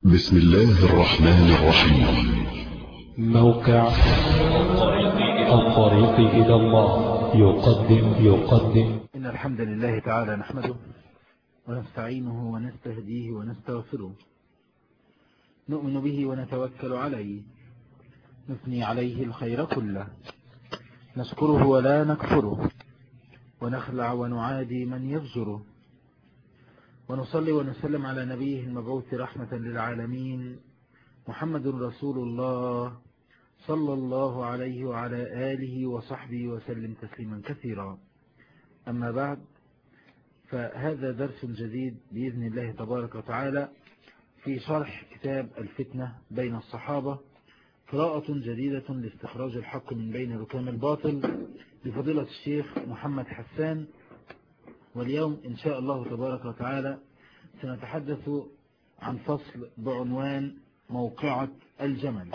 بسم الله الرحمن الرحيم موقع الطريق إلى الله يقدم يقدم إن الحمد لله تعالى نحمده ونستعينه ونستهديه ونستغفره نؤمن به ونتوكل عليه نثني عليه الخير كله نشكره ولا نكفره ونخلع ونعادي من يفجره ونصلي ونسلم على نبيه المبعوث رحمة للعالمين محمد رسول الله صلى الله عليه وعلى آله وصحبه وسلم تسليما كثيرا أما بعد فهذا درس جديد بإذن الله تبارك وتعالى في شرح كتاب الفتنة بين الصحابة قراءة جديدة لاستخراج الحق من بين ركام الباطل لفضيلة الشيخ محمد حسان واليوم إن شاء الله تبارك وتعالى سنتحدث عن فصل بعنوان موقعة الجمل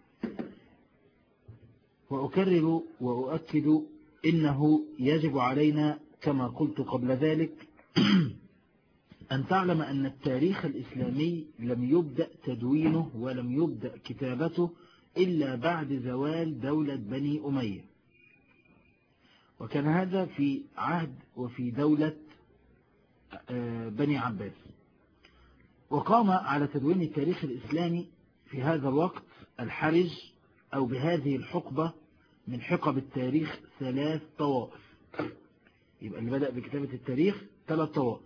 وأكرر وأؤكد إنه يجب علينا كما قلت قبل ذلك أن تعلم أن التاريخ الإسلامي لم يبدأ تدوينه ولم يبدأ كتابته إلا بعد زوال دولة بني أمية وكان هذا في عهد وفي دولة بني عباس وقام على تدوين التاريخ الإسلامي في هذا الوقت الحرج أو بهذه الحقبة من حقب التاريخ ثلاث طوائف يبقى اللي بدأ بكتابة التاريخ ثلاث طوائف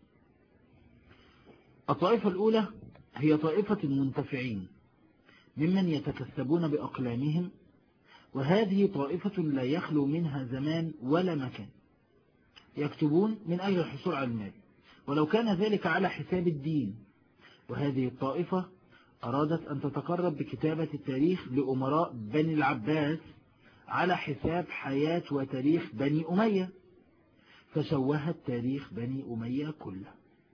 الطائفة الأولى هي طائفة المنتفعين ممن يتكسبون بأقلامهم وهذه طائفة لا يخلو منها زمان ولا مكان يكتبون من أجل الحصول على المال ولو كان ذلك على حساب الدين وهذه الطائفة أرادت أن تتقرب بكتابة التاريخ لأمراء بني العباس على حساب حياة وتاريخ بني أمية فشوهت تاريخ بني أمية كله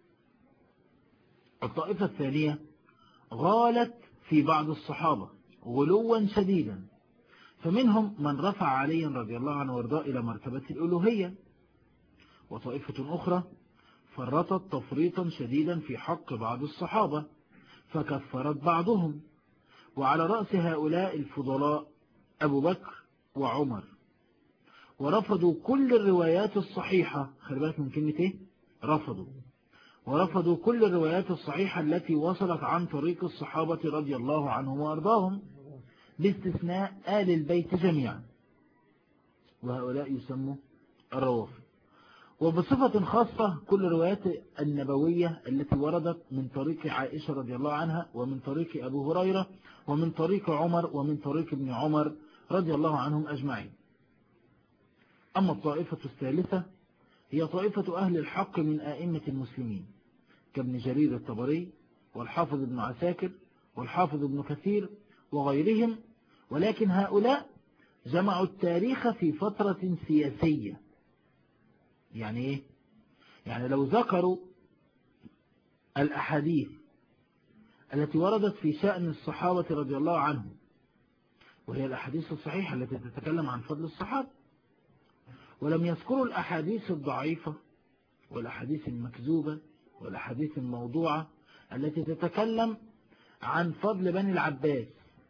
الطائفة الثانية غالت في بعض الصحابة غلوا شديدا فمنهم من رفع عليا رضي الله عنه وارضاه إلى مرتبة الألوهية وطائفة أخرى فرطت تفريطا شديدا في حق بعض الصحابة فكفرت بعضهم وعلى رأس هؤلاء الفضلاء أبو بكر وعمر ورفضوا كل الروايات الصحيحة خلي بالك من كلمة ايه رفضوا ورفضوا كل الروايات الصحيحة التي وصلت عن طريق الصحابة رضي الله عنهم وأرضاهم باستثناء آل البيت جميعا وهؤلاء يسموا الروافض وبصفة خاصة كل الروايات النبوية التي وردت من طريق عائشة رضي الله عنها ومن طريق أبو هريرة ومن طريق عمر ومن طريق ابن عمر رضي الله عنهم أجمعين أما الطائفة الثالثة هي طائفة أهل الحق من آئمة المسلمين كابن جرير الطبري والحافظ ابن عساكر والحافظ ابن كثير وغيرهم ولكن هؤلاء جمعوا التاريخ في فترة سياسية يعني ايه يعني لو ذكروا الأحاديث التي وردت في شأن الصحابة رضي الله عنهم وهي الأحاديث الصحيحة التي تتكلم عن فضل الصحابة ولم يذكروا الأحاديث الضعيفة والأحاديث المكذوبة والأحاديث الموضوعة التي تتكلم عن فضل بني العباس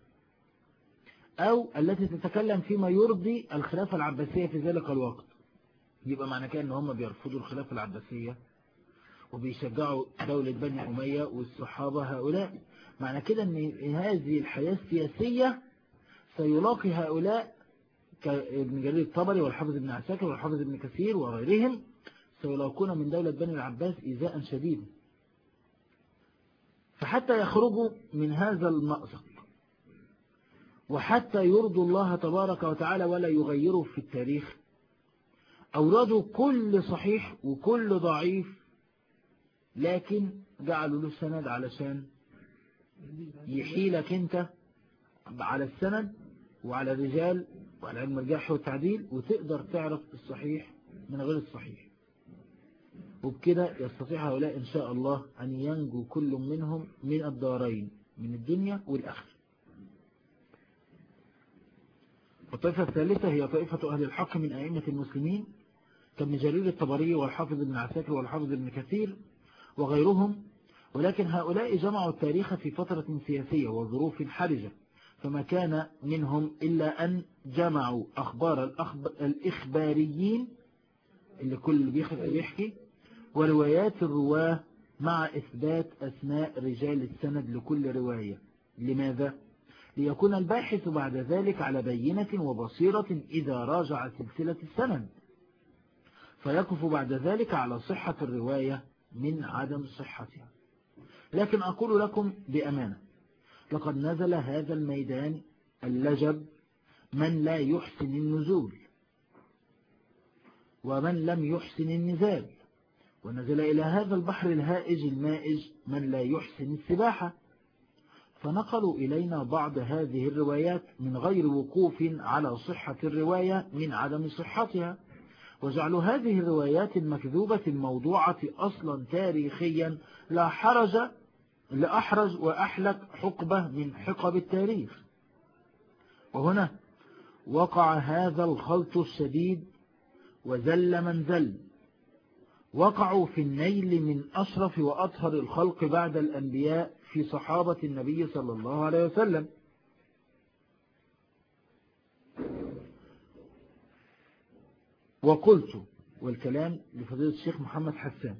أو التي تتكلم فيما يرضي الخلافة العباسية في ذلك الوقت يبقى معنى كده ان هم بيرفضوا الخلافة العباسية وبيشجعوا دولة بني أمية والصحابة هؤلاء معنى كده ان هذه الحياة السياسية سيلاقي هؤلاء كابن جرير الطبري والحافظ ابن عساكر والحافظ ابن كثير وغيرهم سيلاقون من دولة بني العباس إيذاء شديدا فحتى يخرجوا من هذا المأزق وحتى يرضوا الله تبارك وتعالى ولا يغيروا في التاريخ أوردوا كل صحيح وكل ضعيف لكن جعلوا له سند علشان يحيلك انت على السند وعلى الرجال وعلى علم الجرح والتعديل وتقدر تعرف الصحيح من غير الصحيح وبكده يستطيع هؤلاء إن شاء الله أن ينجو كل منهم من الدارين من الدنيا والآخرة والطائفة الثالثة هي طائفة أهل الحق من أئمة المسلمين كابن جرير الطبري والحافظ ابن عساكر والحافظ ابن كثير وغيرهم ولكن هؤلاء جمعوا التاريخ في فترة سياسية وظروف حرجة فما كان منهم إلا أن جمعوا أخبار الإخباريين اللي كل بيحكي وروايات الرواه مع إثبات أسماء رجال السند لكل رواية لماذا؟ ليكون الباحث بعد ذلك على بينة وبصيرة إذا راجع سلسلة السند فيقف بعد ذلك على صحة الرواية من عدم صحتها لكن أقول لكم بأمانة لقد نزل هذا الميدان اللجب من لا يحسن النزول ومن لم يحسن النزال ونزل إلى هذا البحر الهائج المائج من لا يحسن السباحة فنقلوا إلينا بعض هذه الروايات من غير وقوف على صحة الرواية من عدم صحتها وجعلوا هذه الروايات المكذوبة الموضوعة أصلا تاريخيا لا حرج لأحرج وأحلك حقبة من حقب التاريخ وهنا وقع هذا الخلط الشديد وزل من زل وقعوا في النيل من أشرف وأطهر الخلق بعد الأنبياء في صحابة النبي صلى الله عليه وسلم وقلت والكلام لفضيلة الشيخ محمد حسان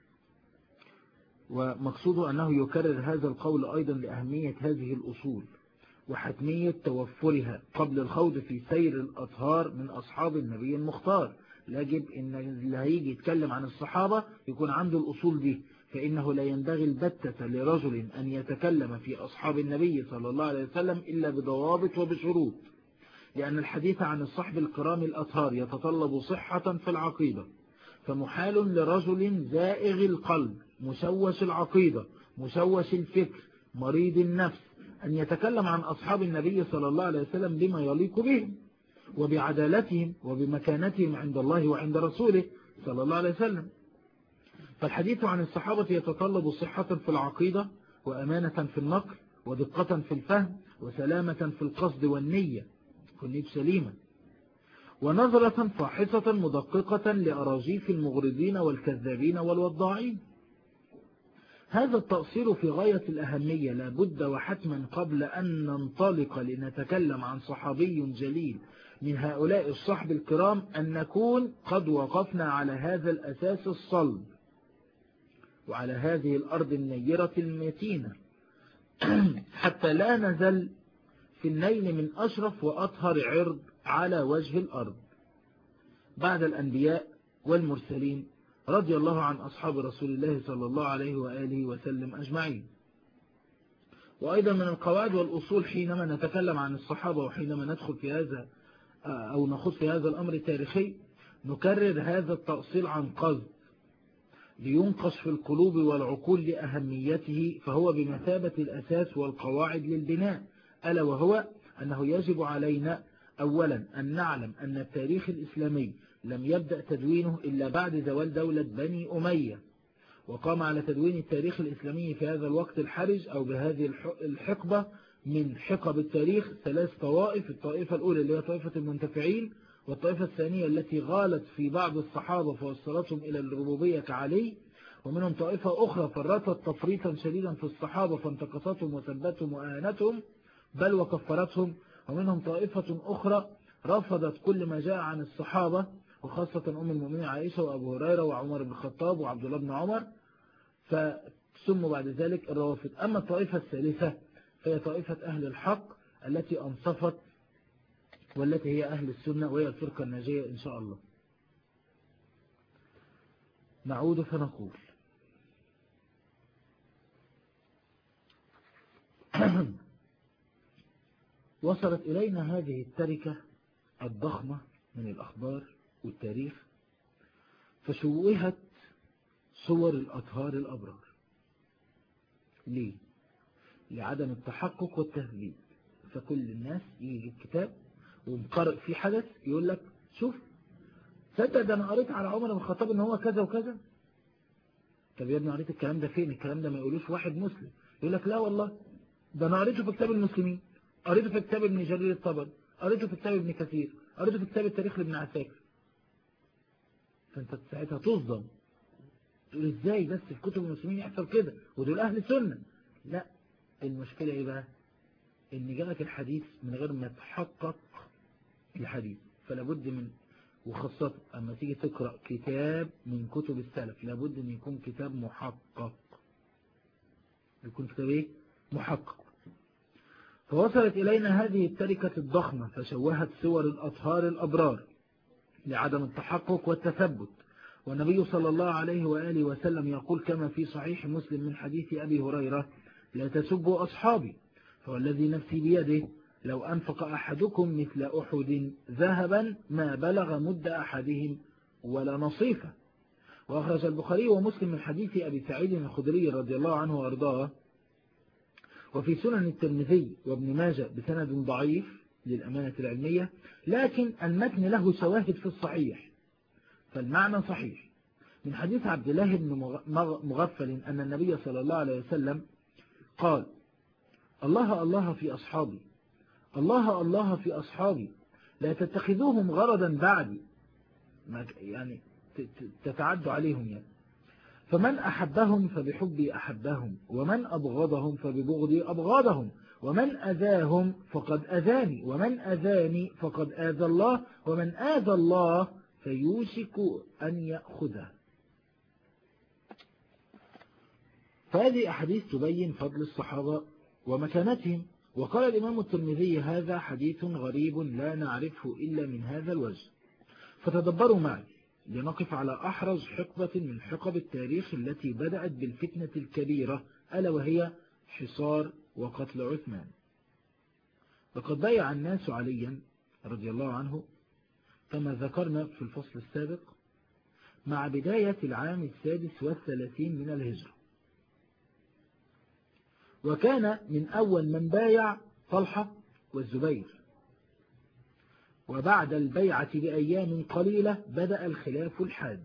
ومقصوده أنه يكرر هذا القول أيضا لأهمية هذه الأصول وحتمية توفرها قبل الخوض في سير الأطهار من أصحاب النبي المختار يجب أن اللي هيجي يتكلم عن الصحابة يكون عنده الأصول دي فإنه لا ينبغي البتة لرجل أن يتكلم في أصحاب النبي صلى الله عليه وسلم إلا بضوابط وبشروط لأن الحديث عن الصحب الكرام الأطهار يتطلب صحة في العقيدة فمحال لرجل زائغ القلب مشوش العقيدة مشوش الفكر مريض النفس أن يتكلم عن أصحاب النبي صلى الله عليه وسلم بما يليق بهم وبعدالتهم وبمكانتهم عند الله وعند رسوله صلى الله عليه وسلم فالحديث عن الصحابة يتطلب صحة في العقيدة وأمانة في النقل ودقة في الفهم وسلامة في القصد والنية كنيب سليمة ونظرة فاحصة مدققة لأراجيف المغرضين والكذابين والوضاعين هذا التأصيل في غاية الأهمية لابد وحتما قبل أن ننطلق لنتكلم عن صحابي جليل من هؤلاء الصحب الكرام أن نكون قد وقفنا على هذا الأساس الصلب وعلى هذه الأرض النيرة المتينة حتى لا نزل في النيل من أشرف وأطهر عرض على وجه الأرض بعد الأنبياء والمرسلين رضي الله عن أصحاب رسول الله صلى الله عليه وآله وسلم أجمعين وأيضا من القواعد والأصول حينما نتكلم عن الصحابة وحينما ندخل في هذا أو نخوض في هذا الأمر التاريخي نكرر هذا التأصيل عن قصد لينقش في القلوب والعقول لأهميته فهو بمثابة الأساس والقواعد للبناء ألا وهو أنه يجب علينا أولا أن نعلم أن التاريخ الإسلامي لم يبدأ تدوينه إلا بعد زوال دولة بني أمية وقام على تدوين التاريخ الإسلامي في هذا الوقت الحرج أو بهذه الحقبة من حقب التاريخ ثلاث طوائف الطائفة الأولى اللي هي طائفة المنتفعين والطائفة الثانية التي غالت في بعض الصحابة فوصلتهم إلى الربوبية كعلي ومنهم طائفة أخرى فرطت تفريطا شديدا في الصحابة فانتقصتهم وثبتهم وآنتهم بل وكفرتهم ومنهم طائفة أخرى رفضت كل ما جاء عن الصحابة وخاصة أم المؤمنين عائشة وأبو هريرة وعمر بن الخطاب وعبد الله بن عمر فسموا بعد ذلك الروافد أما الطائفة الثالثة فهي طائفة أهل الحق التي أنصفت والتي هي أهل السنة وهي الفرقة الناجية إن شاء الله نعود فنقول وصلت إلينا هذه التركة الضخمة من الأخبار والتاريخ فشوهت صور الأطهار الأبرار ليه؟ لعدم التحقق والتهذيب فكل الناس يجي الكتاب ومقرئ في حدث يقول لك شوف تصدق ده انا قريت على عمر بن الخطاب ان هو كذا وكذا طب يا ابني قريت الكلام ده فين الكلام ده ما يقولوش واحد مسلم يقول لك لا والله ده انا قريته في كتاب المسلمين قريته في كتاب ابن جرير الطبري قريته في كتاب ابن كثير قريته في كتاب التاريخ لابن عساكر فانت ساعتها تصدم تقول ازاي بس في كتب المسلمين يحصل كده ودول اهل سنة لا المشكلة ايه بقى ان جاءك الحديث من غير ما تحقق الحديث فلا بد من وخاصة اما تيجي تقرأ كتاب من كتب السلف لابد ان يكون كتاب محقق يكون كتاب ايه محقق فوصلت إلينا هذه التركة الضخمة فشوهت صور الأطهار الأبرار لعدم التحقق والتثبت والنبي صلى الله عليه وآله وسلم يقول كما في صحيح مسلم من حديث أبي هريرة لا تسبوا أصحابي فوالذي نفسي بيده لو أنفق أحدكم مثل أحد ذهبا ما بلغ مد أحدهم ولا نصيفه وأخرج البخاري ومسلم من حديث أبي سعيد الخدري رضي الله عنه وأرضاه وفي سنن الترمذي وابن ماجه بسند ضعيف للأمانة العلمية لكن المتن له شواهد في الصحيح فالمعنى صحيح من حديث عبد الله بن مغفل أن النبي صلى الله عليه وسلم قال الله الله في أصحابي الله الله في أصحابي لا تتخذوهم غرضا بعدي يعني تتعدوا عليهم يعني فمن أحبهم فبحبي أحبهم ومن أبغضهم فببغضي أبغضهم ومن أذاهم فقد أذاني ومن أذاني فقد آذى الله ومن آذى الله فيوشك أن يأخذه فهذه أحاديث تبين فضل الصحابة ومكانتهم وقال الإمام الترمذي هذا حديث غريب لا نعرفه إلا من هذا الوجه فتدبروا معي لنقف على أحرز حقبة من حقب التاريخ التي بدأت بالفتنة الكبيرة ألا وهي حصار وقتل عثمان لقد ضيع الناس عليا رضي الله عنه كما ذكرنا في الفصل السابق مع بداية العام السادس والثلاثين من الهجرة وكان من أول من بايع طلحة والزبير وبعد البيعة بأيام قليلة بدأ الخلاف الحاد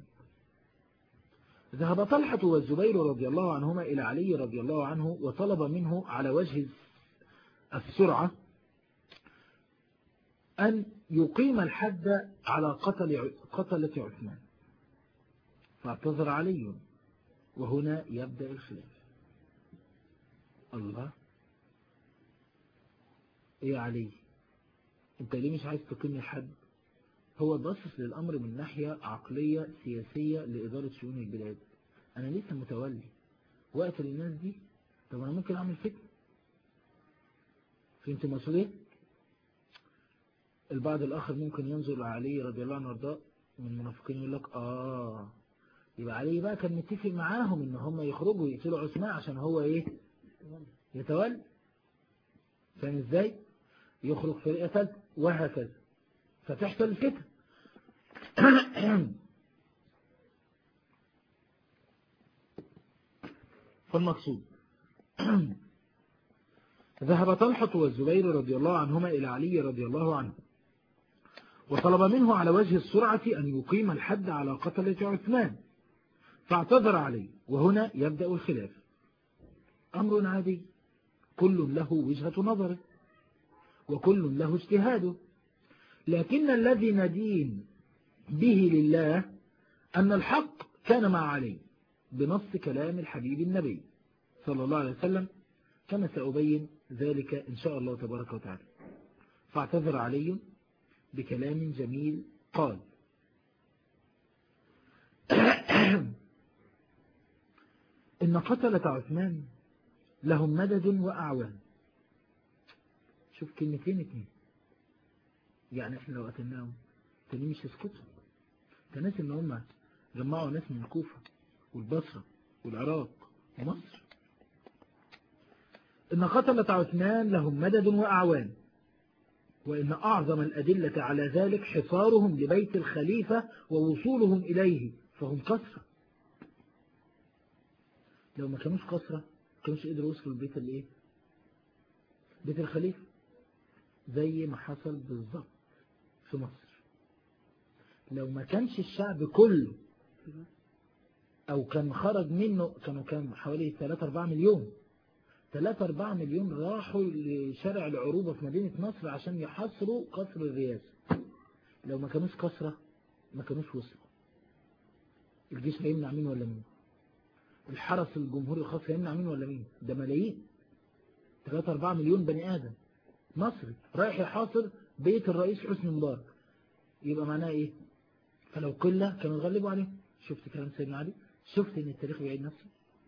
ذهب طلحة والزبير رضي الله عنهما إلى علي رضي الله عنه وطلب منه على وجه السرعة أن يقيم الحد على قتل قتلة عثمان فاعتذر علي وهنا يبدأ الخلاف الله ايه يا علي انت ليه مش عايز تقيم الحد هو باصص للأمر من ناحية عقلية سياسية لإدارة شؤون البلاد أنا لسه متولي وقت للناس دي طب أنا ممكن أعمل فتنة فهمت مسؤولية البعض الآخر ممكن ينظر علي رضي الله عنه وارضاه من المنافقين يقول لك آه يبقى علي بقى كان متفق معاهم إن هم يخرجوا يقتلوا عثمان عشان هو إيه يتولى فاهم إزاي يخرج فريقة ثالثة وهكذا فتحصل الفتن فالمقصود ذهب طلحة والزبير رضي الله عنهما إلى علي رضي الله عنه وطلب منه على وجه السرعة أن يقيم الحد على قتلة عثمان فاعتذر عليه وهنا يبدأ الخلاف أمر عادي كل له وجهة نظره وكل له اجتهاده لكن الذي ندين به لله أن الحق كان مع علي بنص كلام الحبيب النبي صلى الله عليه وسلم كما سأبين ذلك إن شاء الله تبارك وتعالى فاعتذر علي بكلام جميل قال إن قتلة عثمان لهم مدد وأعوان شوف كلمتين اتنين يعني احنا لو قتلناهم تاني مش يسكتوا ده ناس ان هم جمعوا ناس من الكوفة والبصرة والعراق ومصر إن قتلة عثمان لهم مدد وأعوان وإن أعظم الأدلة على ذلك حصارهم لبيت الخليفة ووصولهم إليه فهم كسرة لو ما كانوش كسرة كانوش قدروا يوصلوا البيت الايه بيت الخليفة زي ما حصل بالظبط في مصر لو ما كانش الشعب كله او كان خرج منه كانوا كان حوالي 3 4 مليون 3 4 مليون راحوا لشارع العروبة في مدينة نصر عشان يحاصروا قصر الرئاسة لو ما كانوش كسرة ما كانوش وصلوا الجيش هيمنع مين ولا مين الحرس الجمهوري الخاص هيمنع مين ولا مين ده ملايين 3 4 مليون بني آدم مصري رايح يحاصر بيت الرئيس حسني مبارك يبقى معناه ايه فلو قلة كانوا يغلبوا عليه شفت كلام سيدنا علي شفت ان التاريخ بيعيد نفسه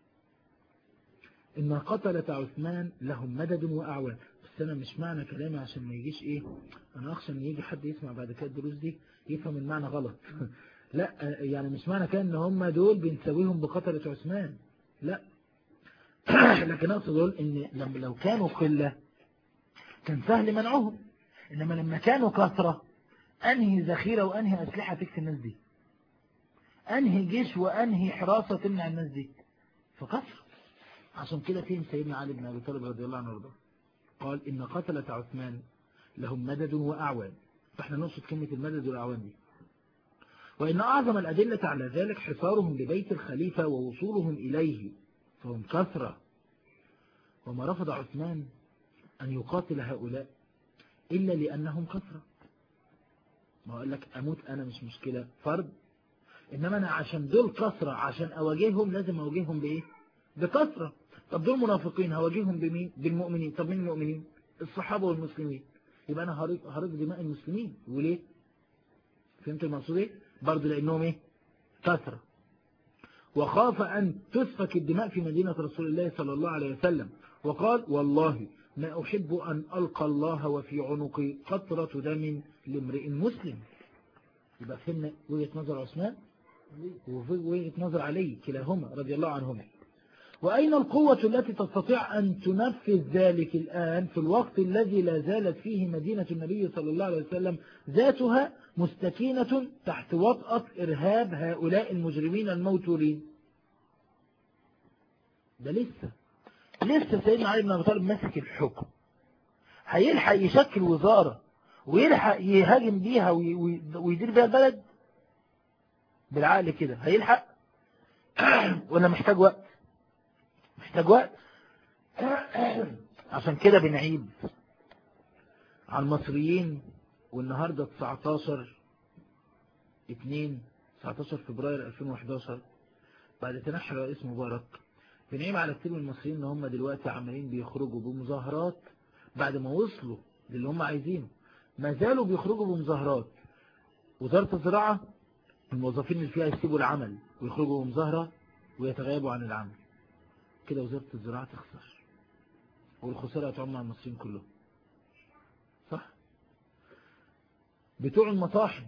ان قتلة عثمان لهم مدد واعوان بس انا مش معنى كلامي عشان ما يجيش ايه انا اخشى ان يجي حد يسمع بعد كده الدروس دي يفهم المعنى غلط لا يعني مش معنى كده ان هم دول بنسويهم بقتلة عثمان لا لكن اقصد اقول ان لما لو كانوا قلة كان سهل منعهم انما لما كانوا كثرة انهي ذخيرة وانهي اسلحة تكفي الناس دي انهي جيش وانهي حراسة تمنع الناس دي فكثرة عشان كده فين سيدنا علي بن ابي طالب رضي الله عنه وارضاه قال ان قتلة عثمان لهم مدد واعوان فاحنا نقصد كلمة المدد والاعوان دي وإن أعظم الأدلة على ذلك حصارهم لبيت الخليفة ووصولهم إليه فهم كثرة وما رفض عثمان أن يقاتل هؤلاء إلا لأنهم كثرة ما قال لك أموت أنا مش مشكلة فرد إنما أنا عشان دول كثرة عشان أواجههم لازم أواجههم بإيه بكثرة طب دول منافقين هواجههم بمين بالمؤمنين طب مين المؤمنين الصحابة والمسلمين يبقى أنا هرق هرق دماء المسلمين وليه فهمت المقصود ايه برضه لانهم ايه كثرة وخاف ان تسفك الدماء في مدينة رسول الله صلى الله عليه وسلم وقال والله ما احب ان القى الله وفي عنقي قطرة دم لامرئ مسلم يبقى فهمنا وجهة نظر عثمان ووجهة نظر علي كلاهما رضي الله عنهما وأين القوة التي تستطيع أن تنفذ ذلك الآن في الوقت الذي لا زالت فيه مدينة النبي صلى الله عليه وسلم ذاتها مستكينة تحت وطأة إرهاب هؤلاء المجرمين الموتورين ده لسه لسه سيدنا علي بن أبي طالب ماسك الحكم هيلحق يشكل وزارة ويلحق يهاجم بيها ويدير بيها البلد بالعقل كده هيلحق ولا محتاج وقت محتاج وقت عشان كده بنعيب على المصريين والنهاردة 19 2 19 فبراير 2011 بعد تنحي رئيس مبارك بنعيب على كتير من المصريين ان هم دلوقتي عمالين بيخرجوا بمظاهرات بعد ما وصلوا للي هم عايزينه ما زالوا بيخرجوا بمظاهرات وزارة الزراعة الموظفين اللي فيها يسيبوا العمل ويخرجوا بمظاهرة ويتغيبوا عن العمل كده وزارة الزراعة تخسر والخسارة هتعم على المصريين كلهم صح بتوع المطاحن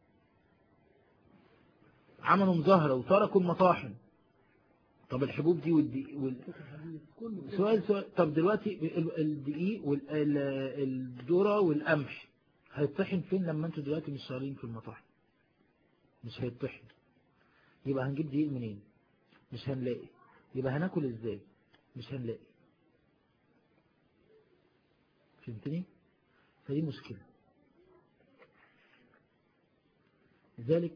عملوا مظاهرة وتركوا المطاحن طب الحبوب دي والدقيق وال... سؤال سؤال طب دلوقتي الدقيق والذرة والقمح هيطحن فين لما انتوا دلوقتي مش شغالين في المطاحن مش هيطحن يبقى هنجيب دقيق منين مش هنلاقي يبقى هناكل ازاي مش هنلاقي فهمتني فدي مشكلة لذلك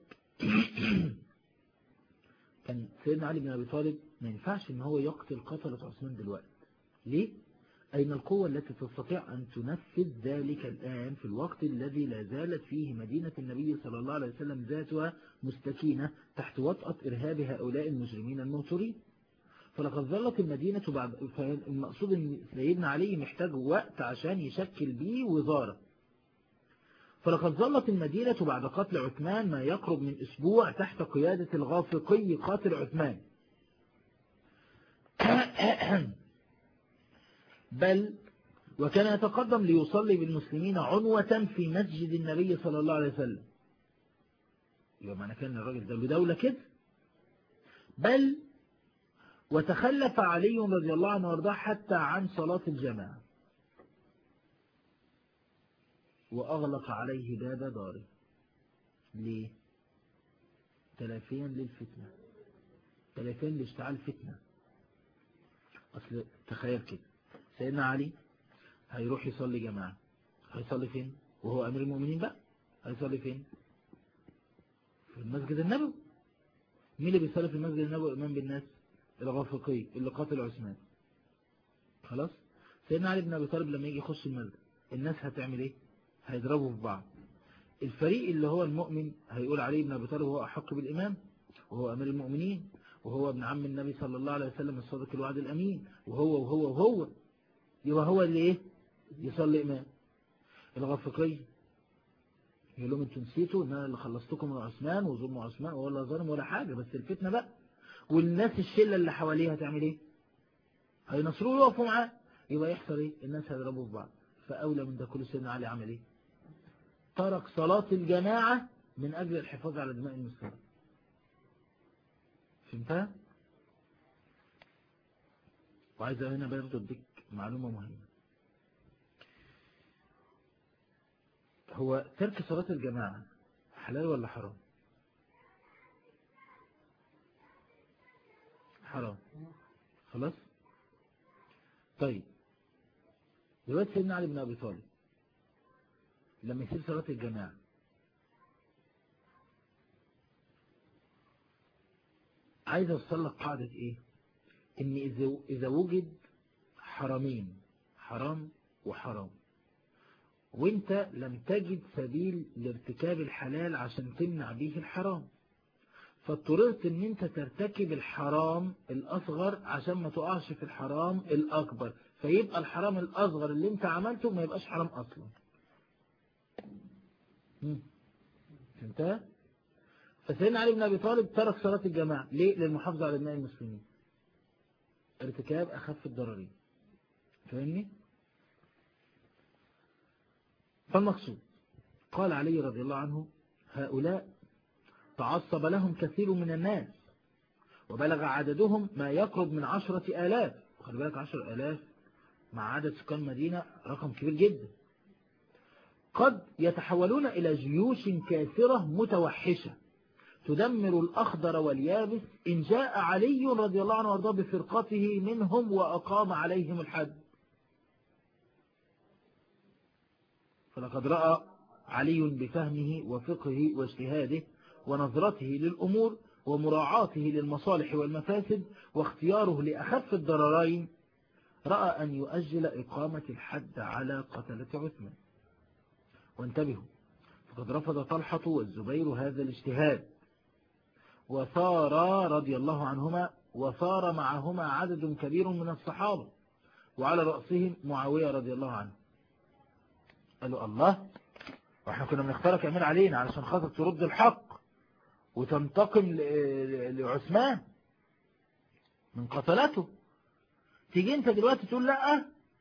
كان سيدنا علي بن أبي طالب ما ينفعش ان هو يقتل قتلة عثمان دلوقتي ليه؟ أين القوة التي تستطيع أن تنفذ ذلك الآن في الوقت الذي لا زالت فيه مدينة النبي صلى الله عليه وسلم ذاتها مستكينة تحت وطأة إرهاب هؤلاء المجرمين الموتورين فلقد ظلت المدينة بعد المقصود ان سيدنا علي محتاج وقت عشان يشكل بيه وزارة فلقد ظلت المدينة بعد قتل عثمان ما يقرب من أسبوع تحت قيادة الغافقي قاتل عثمان بل وكان يتقدم ليصلي بالمسلمين عنوة في مسجد النبي صلى الله عليه وسلم يبقى معنى كان الراجل ده له دولة كده بل وتخلف علي رضي الله عنه وارضاه حتى عن صلاة الجماعة وأغلق عليه باب داره ليه تلافيا للفتنة تلافيا لاشتعال فتنة أصل تخيل كده سيدنا علي هيروح يصلي جماعة هيصلي فين وهو أمير المؤمنين بقى هيصلي فين في المسجد النبوي مين اللي بيصلي في المسجد النبوي إمام بالناس الغافقي اللي قاتل عثمان خلاص سيدنا علي بن أبي طالب لما يجي يخش المسجد الناس هتعمل ايه هيضربوا في بعض الفريق اللي هو المؤمن هيقول علي بن أبي طالب هو أحق بالإمام وهو أمير المؤمنين وهو ابن عم النبي صلى الله عليه وسلم الصادق الوعد الأمين وهو وهو وهو يبقى هو اللي ايه يصلي إمام الغفقي يقول لهم انتوا نسيتوا ان انا اللي خلصتكم من عثمان وظلم عثمان ولا ظلم ولا حاجة بس الفتنة بقى والناس الشلة اللي حواليها هتعمل ايه هينصروه ويقفوا معاه يبقى يحصل ايه الناس هيضربوا في بعض فأولى من ده كل سيدنا علي عمل ايه ترك صلاة الجماعة من أجل الحفاظ على دماء المسلمين فهمتها وعايز هنا برضه اديك معلومة مهمة هو ترك صلاة الجماعة حلال ولا حرام حرام خلاص طيب دلوقتي سيدنا علي بن أبي طالب لما يصير صلاة الجماعة عايز اوصل لك قاعدة ايه ان اذا اذا وجد حرامين حرام وحرام وانت لم تجد سبيل لارتكاب الحلال عشان تمنع به الحرام فاضطررت ان انت ترتكب الحرام الاصغر عشان ما تقعش في الحرام الاكبر فيبقى الحرام الاصغر اللي انت عملته ما يبقاش حرام اصلا فهمتها فسيدنا علي بن ابي طالب ترك صلاة الجماعة ليه للمحافظة على دماء المسلمين ارتكاب اخف الضررين فاهمني فالمقصود قال علي رضي الله عنه هؤلاء تعصب لهم كثير من الناس وبلغ عددهم ما يقرب من عشرة آلاف خلي بالك عشر آلاف مع عدد سكان مدينة رقم كبير جدا قد يتحولون إلى جيوش كافرة متوحشة تدمر الأخضر واليابس إن جاء علي رضي الله عنه وارضاه بفرقته منهم وأقام عليهم الحد فلقد رأى علي بفهمه وفقه واجتهاده ونظرته للأمور ومراعاته للمصالح والمفاسد واختياره لأخف الضررين رأى أن يؤجل إقامة الحد على قتلة عثمان وانتبهوا فقد رفض طلحة والزبير هذا الاجتهاد وثار رضي الله عنهما وثار معهما عدد كبير من الصحابة وعلى رأسهم معاوية رضي الله عنه قالوا الله واحنا كنا بنختارك امير علينا علشان خاطر ترد الحق وتنتقم لعثمان من قتلته تيجي انت دلوقتي تقول لا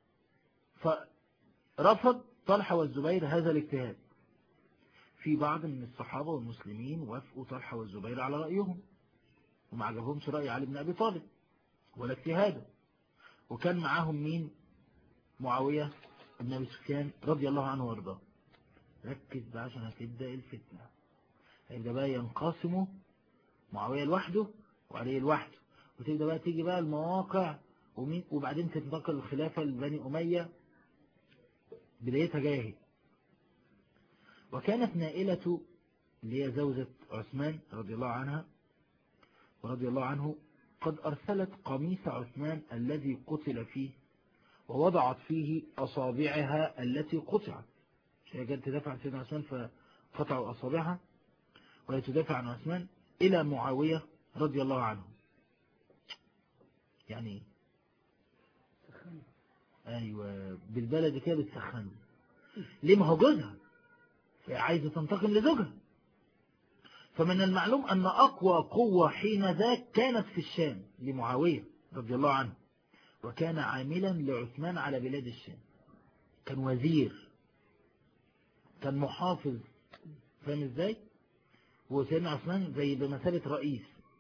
فرفض طلحة والزبير هذا الاجتهاد في بعض من الصحابة والمسلمين وافقوا طلحة والزبير على رأيهم وما عجبهمش رأي علي بن أبي طالب ولا اجتهاده وكان معاهم مين معاوية بن أبي سفيان رضي الله عنه وارضاه ركز بقى عشان هتبدأ الفتنة هيبدأ بقى ينقسموا معاوية لوحده وعلي لوحده وتبدأ بقى تيجي بقى المواقع ومين وبعدين تنتقل الخلافة لبني أمية بدايتها جاية وكانت نائلة اللي هي زوجة عثمان رضي الله عنها ورضي الله عنه قد أرسلت قميص عثمان الذي قتل فيه ووضعت فيه أصابعها التي قطعت هي كانت تدافع عن سيدنا عثمان فقطعوا أصابعها وهي تدافع عن عثمان إلى معاوية رضي الله عنه يعني أيوة بالبلد كده بتسخن ليه ما هو جوزها عايزة تنتقم لزوجها فمن المعلوم أن أقوى قوة حين ذاك كانت في الشام لمعاوية رضي الله عنه وكان عاملا لعثمان على بلاد الشام كان وزير كان محافظ فاهم ازاي وسيدنا عثمان زي بمثابة رئيس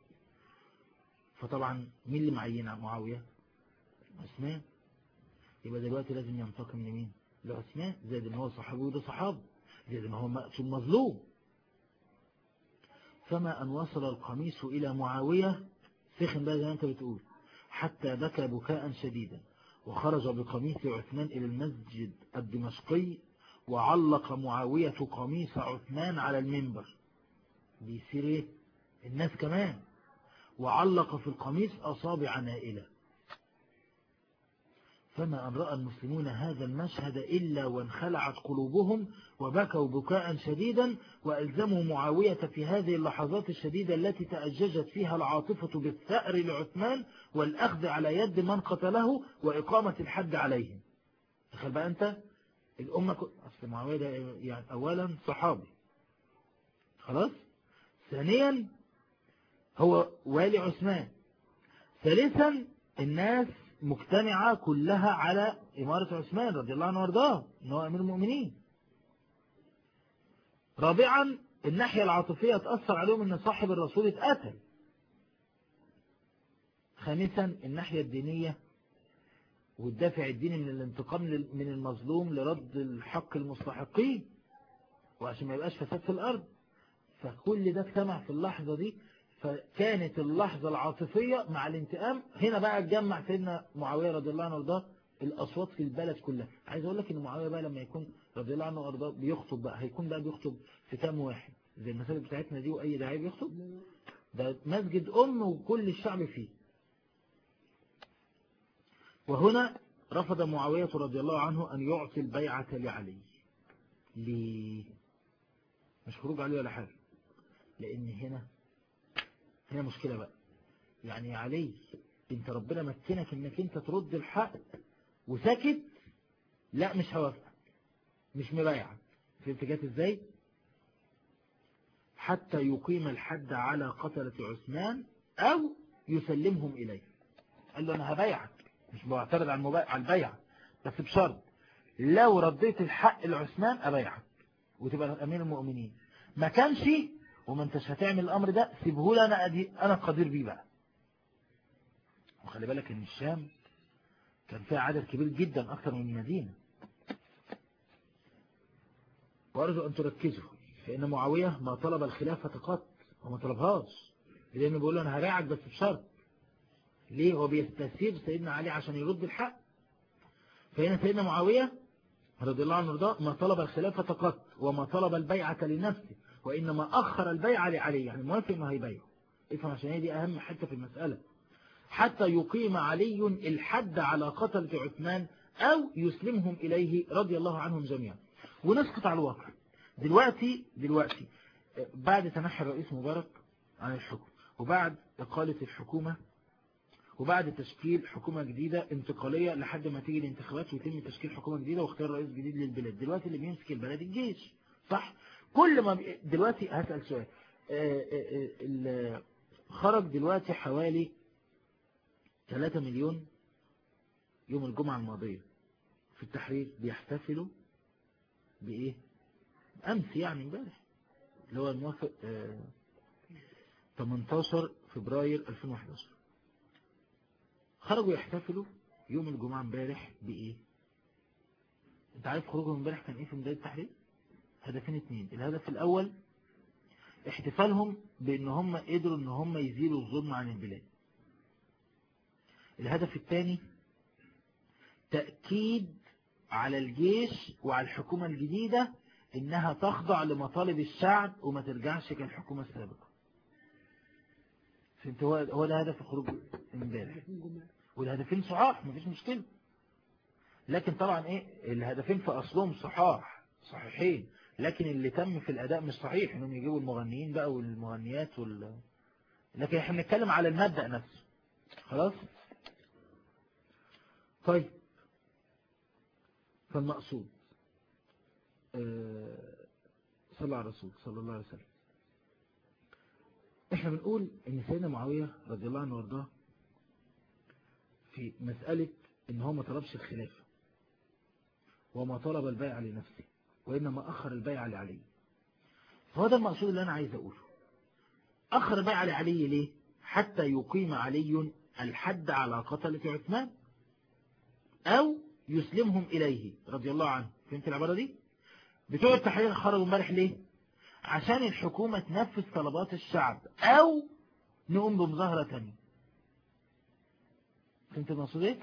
فطبعا مين اللي معين معاوية عثمان يبقى دلوقتي لازم ينتقم لمين لعثمان زائد ان هو صحابي وده صحابي زائد ان هو مقتول مظلوم فما أن وصل القميص إلى معاوية سخن بقى زي ما أنت بتقول حتى بكى بكاء شديدا وخرج بقميص عثمان إلى المسجد الدمشقي وعلق معاوية قميص عثمان على المنبر بيصير ايه الناس كمان وعلق في القميص أصابع نائلة فما أن رأى المسلمون هذا المشهد إلا وانخلعت قلوبهم وبكوا بكاء شديدا وألزموا معاوية في هذه اللحظات الشديدة التي تأججت فيها العاطفة بالثأر لعثمان والأخذ على يد من قتله وإقامة الحد عليهم تخيل بقى أنت الأمة ك... أصل معاوية ده يعني أولا صحابي خلاص ثانيا هو والي عثمان ثالثا الناس مجتمعة كلها على إمارة عثمان رضي الله عنه وارضاه إنه أمير المؤمنين رابعا الناحية العاطفية تأثر عليهم أن صاحب الرسول اتقتل خامسا الناحية الدينية والدافع الديني من الانتقام من المظلوم لرد الحق المستحقين وعشان ما يبقاش فساد في الأرض فكل ده اجتمع في اللحظة دي فكانت اللحظة العاطفية مع الانتقام هنا بقى اتجمع سيدنا معاوية رضي الله عنه وارضاه الأصوات في البلد كلها عايز أقول لك إن معاوية بقى لما يكون رضي الله عنه وارضاه بيخطب بقى هيكون بقى بيخطب في كام واحد زي المساجد بتاعتنا دي وأي داعية بيخطب ده مسجد أم وكل الشعب فيه وهنا رفض معاوية رضي الله عنه أن يعطي البيعة لعلي ليه مش خروج عليه ولا حاجة لأن هنا هنا مشكلة بقى يعني يا علي انت ربنا مكنك انك انت ترد الحق وساكت لا مش هوافقك مش مبايعك فهمت جات ازاي حتى يقيم الحد على قتلة عثمان او يسلمهم اليه قال له انا هبايعك مش بعترض على المبايع على البيع بس بشرط لو رديت الحق لعثمان ابايعك وتبقى امير المؤمنين ما كانش وما انتش هتعمل الامر ده سيبه لي انا أدي انا قدير بيه بقى وخلي بالك ان الشام كان فيها عدد كبير جدا اكتر من المدينة وارجو ان تركزوا فان معاوية ما طلب الخلافة قط وما طلبهاش لانه بيقول له انا هبايعك بس بشرط ليه هو بيستسير سيدنا علي عشان يرد الحق فهنا سيدنا معاوية رضي الله عنه رضاه ما طلب الخلافة قط وما طلب البيعة لنفسه وإنما أخر البيعة لعلي يعني موافق ما هيبيعه افهم عشان هي دي أهم حتة في المسألة حتى يقيم علي الحد على قتلة عثمان أو يسلمهم إليه رضي الله عنهم جميعا ونسقط على الواقع دلوقتي دلوقتي بعد تنحي الرئيس مبارك عن الحكم وبعد إقالة الحكومة وبعد تشكيل حكومة جديدة انتقالية لحد ما تيجي الانتخابات ويتم تشكيل حكومة جديدة واختيار رئيس جديد للبلاد دلوقتي اللي بيمسك البلد الجيش صح كل ما بي... دلوقتي هسأل سؤال خرج دلوقتي حوالي 3 مليون يوم الجمعة الماضية في التحرير بيحتفلوا بإيه أمس يعني امبارح اللي هو الموافق 18 فبراير 2011 خرجوا يحتفلوا يوم الجمعة امبارح بإيه انت عارف خروجهم امبارح كان ايه في بداية التحرير هدفين اتنين الهدف الاول احتفالهم بان هم قدروا ان هم يزيلوا الظلم عن البلاد الهدف الثاني تأكيد على الجيش وعلى الحكومة الجديدة انها تخضع لمطالب الشعب وما ترجعش كالحكومة السابقة فهمت هو هو ده هدف الخروج امبارح والهدفين صحاح مفيش مشكلة لكن طبعا ايه الهدفين في اصلهم صحاح صحيحين لكن اللي تم في الاداء مش صحيح انهم يجيبوا المغنيين بقى والمغنيات وال لكن احنا بنتكلم على المبدأ نفسه خلاص طيب فالمقصود أه صلى على الرسول صلى الله عليه وسلم احنا بنقول ان سيدنا معاوية رضي الله عنه وارضاه في مسألة ان هو ما طلبش الخلافة وما طلب البيع لنفسه وإنما أخر البيع لعلي فهو ده المقصود اللي أنا عايز أقوله أخر البيع لعلي ليه حتى يقيم علي الحد على قتلة عثمان أو يسلمهم إليه رضي الله عنه فهمت العبارة دي بتوع التحرير خرجوا امبارح ليه عشان الحكومة تنفذ طلبات الشعب أو نقوم بمظاهرة تانية فهمت المقصود ايه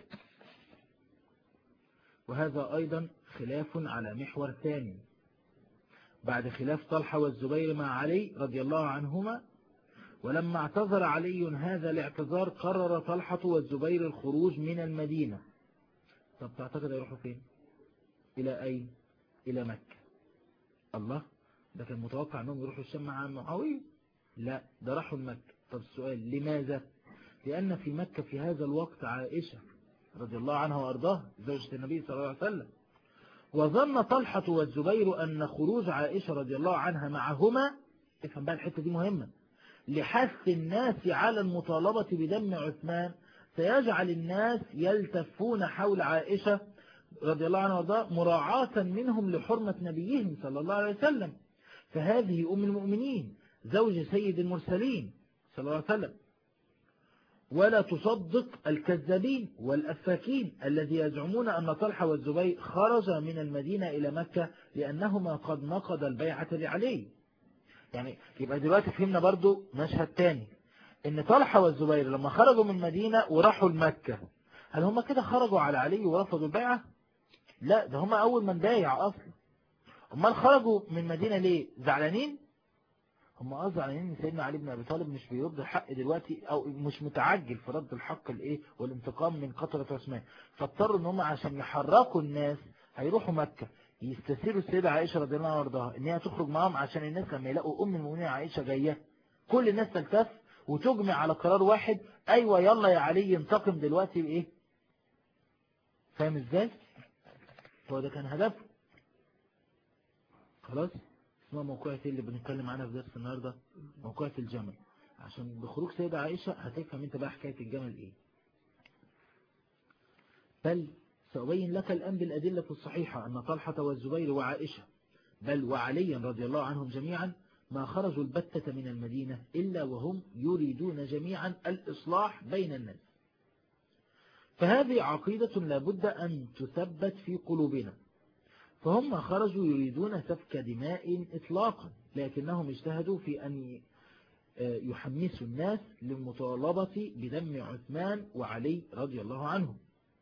وهذا أيضا خلاف على محور ثاني بعد خلاف طلحة والزبير مع علي رضي الله عنهما ولما اعتذر علي هذا الاعتذار قرر طلحة والزبير الخروج من المدينة طب تعتقد هيروحوا فين الى اين الى مكة الله ده كان متوقع انهم يروحوا الشام مع معاوية لا ده راحوا لمكة طب السؤال لماذا لان في مكة في هذا الوقت عائشة رضي الله عنها وارضاها زوجة النبي صلى الله عليه وسلم وظن طلحة والزبير أن خروج عائشة رضي الله عنها معهما افهم بقى الحتة دي مهمة لحث الناس على المطالبة بدم عثمان سيجعل الناس يلتفون حول عائشة رضي الله عنها وارضاها مراعاة منهم لحرمة نبيهم صلى الله عليه وسلم فهذه أم المؤمنين زوج سيد المرسلين صلى الله عليه وسلم ولا تصدق الكذابين والأفاكين الذي يزعمون أن طلحة والزبير خرج من المدينة إلى مكة لأنهما قد نقض البيعة لعلي يعني يبقى دلوقتي فهمنا برضو مشهد تاني ان طلحة والزبير لما خرجوا من المدينة وراحوا لمكة هل هم كده خرجوا على علي ورفضوا البيعة لا ده هم أول من بايع أصلا امال خرجوا من المدينة ليه زعلانين هم اه زعلانين ان سيدنا علي بن ابي طالب مش بيرد الحق دلوقتي او مش متعجل في رد الحق الايه والانتقام من قتلة عثمان فاضطروا ان هم عشان يحركوا الناس هيروحوا مكة يستسيروا السيدة عائشة رضي الله عنها وارضاها ان هي تخرج معاهم عشان الناس لما يلاقوا ام المؤمنين عائشة جاية كل الناس تلتف وتجمع على قرار واحد ايوه يلا يا علي ينتقم دلوقتي بايه فاهم ازاي هو ده كان هدفه خلاص اسمها موقعة اللي بنتكلم عنها في درس النهاردة موقعة الجمل عشان بخروج سيدة عائشة هتفهم انت بقى حكاية الجمل ايه بل سأبين لك الآن بالأدلة الصحيحة أن طلحة والزبير وعائشة بل وعليا رضي الله عنهم جميعا ما خرجوا البتة من المدينة إلا وهم يريدون جميعا الإصلاح بين الناس فهذه عقيدة لابد أن تثبت في قلوبنا فهم خرجوا يريدون سفك دماء إطلاقا لكنهم اجتهدوا في أن يحمسوا الناس للمطالبة بدم عثمان وعلي رضي الله عنهم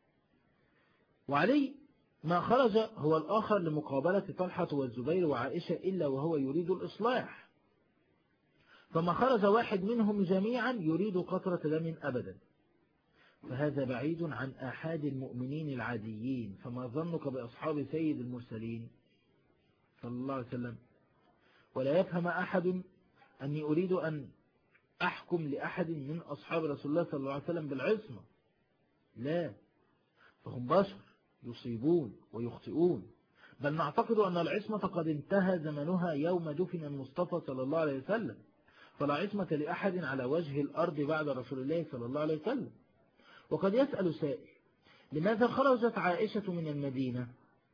وعلي ما خرج هو الآخر لمقابلة طلحة والزبير وعائشة إلا وهو يريد الإصلاح فما خرج واحد منهم جميعا يريد قطرة دم أبدا فهذا بعيد عن أحد المؤمنين العاديين فما ظنك بأصحاب سيد المرسلين صلى الله عليه وسلم ولا يفهم أحد أني أريد أن أحكم لأحد من أصحاب رسول الله صلى الله عليه وسلم بالعصمة لا فهم بشر يصيبون ويخطئون بل نعتقد أن العصمة قد انتهى زمنها يوم دفن المصطفى صلى الله عليه وسلم فلا عصمة لأحد على وجه الأرض بعد رسول الله صلى الله عليه وسلم وقد يسأل سائل لماذا خرجت عائشة من المدينة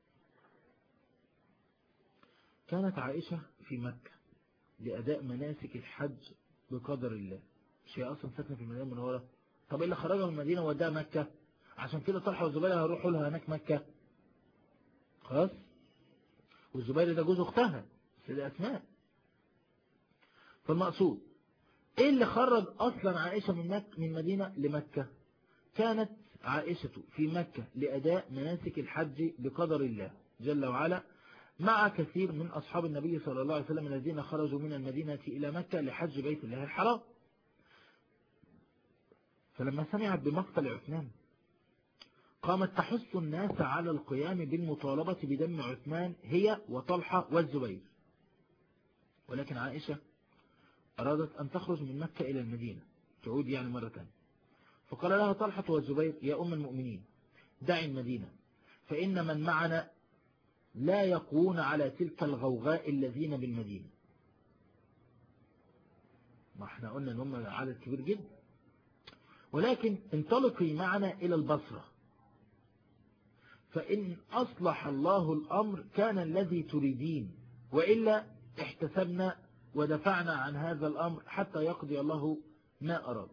كانت عائشة في مكة لأداء مناسك الحج بقدر الله مش هي أصلا ساكنة في المدينة من ورا طب إيه اللي خرجها من المدينة وداها مكة عشان كده طلحة والزبير هيروحوا لها هناك مكة خلاص والزبير ده جوز أختها سيدة أسماء فالمقصود ايه اللي خرج اصلا عائشة من مكة من مدينة لمكة كانت عائشة في مكة لأداء مناسك الحج بقدر الله جل وعلا مع كثير من أصحاب النبي صلى الله عليه وسلم الذين خرجوا من المدينة إلى مكة لحج بيت الله الحرام فلما سمعت بمقتل عثمان قامت تحث الناس على القيام بالمطالبة بدم عثمان هي وطلحة والزبير ولكن عائشة أرادت أن تخرج من مكة إلى المدينة تعود يعني مرة ثانية فقال لها طلحة والزبير يا أم المؤمنين دعي المدينة فإن من معنا لا يقوون على تلك الغوغاء الذين بالمدينة ما احنا قلنا ان هم عدد كبير جدا ولكن انطلقي معنا إلى البصرة فإن أصلح الله الأمر كان الذي تريدين وإلا احتسبنا ودفعنا عن هذا الأمر حتى يقضي الله ما أراد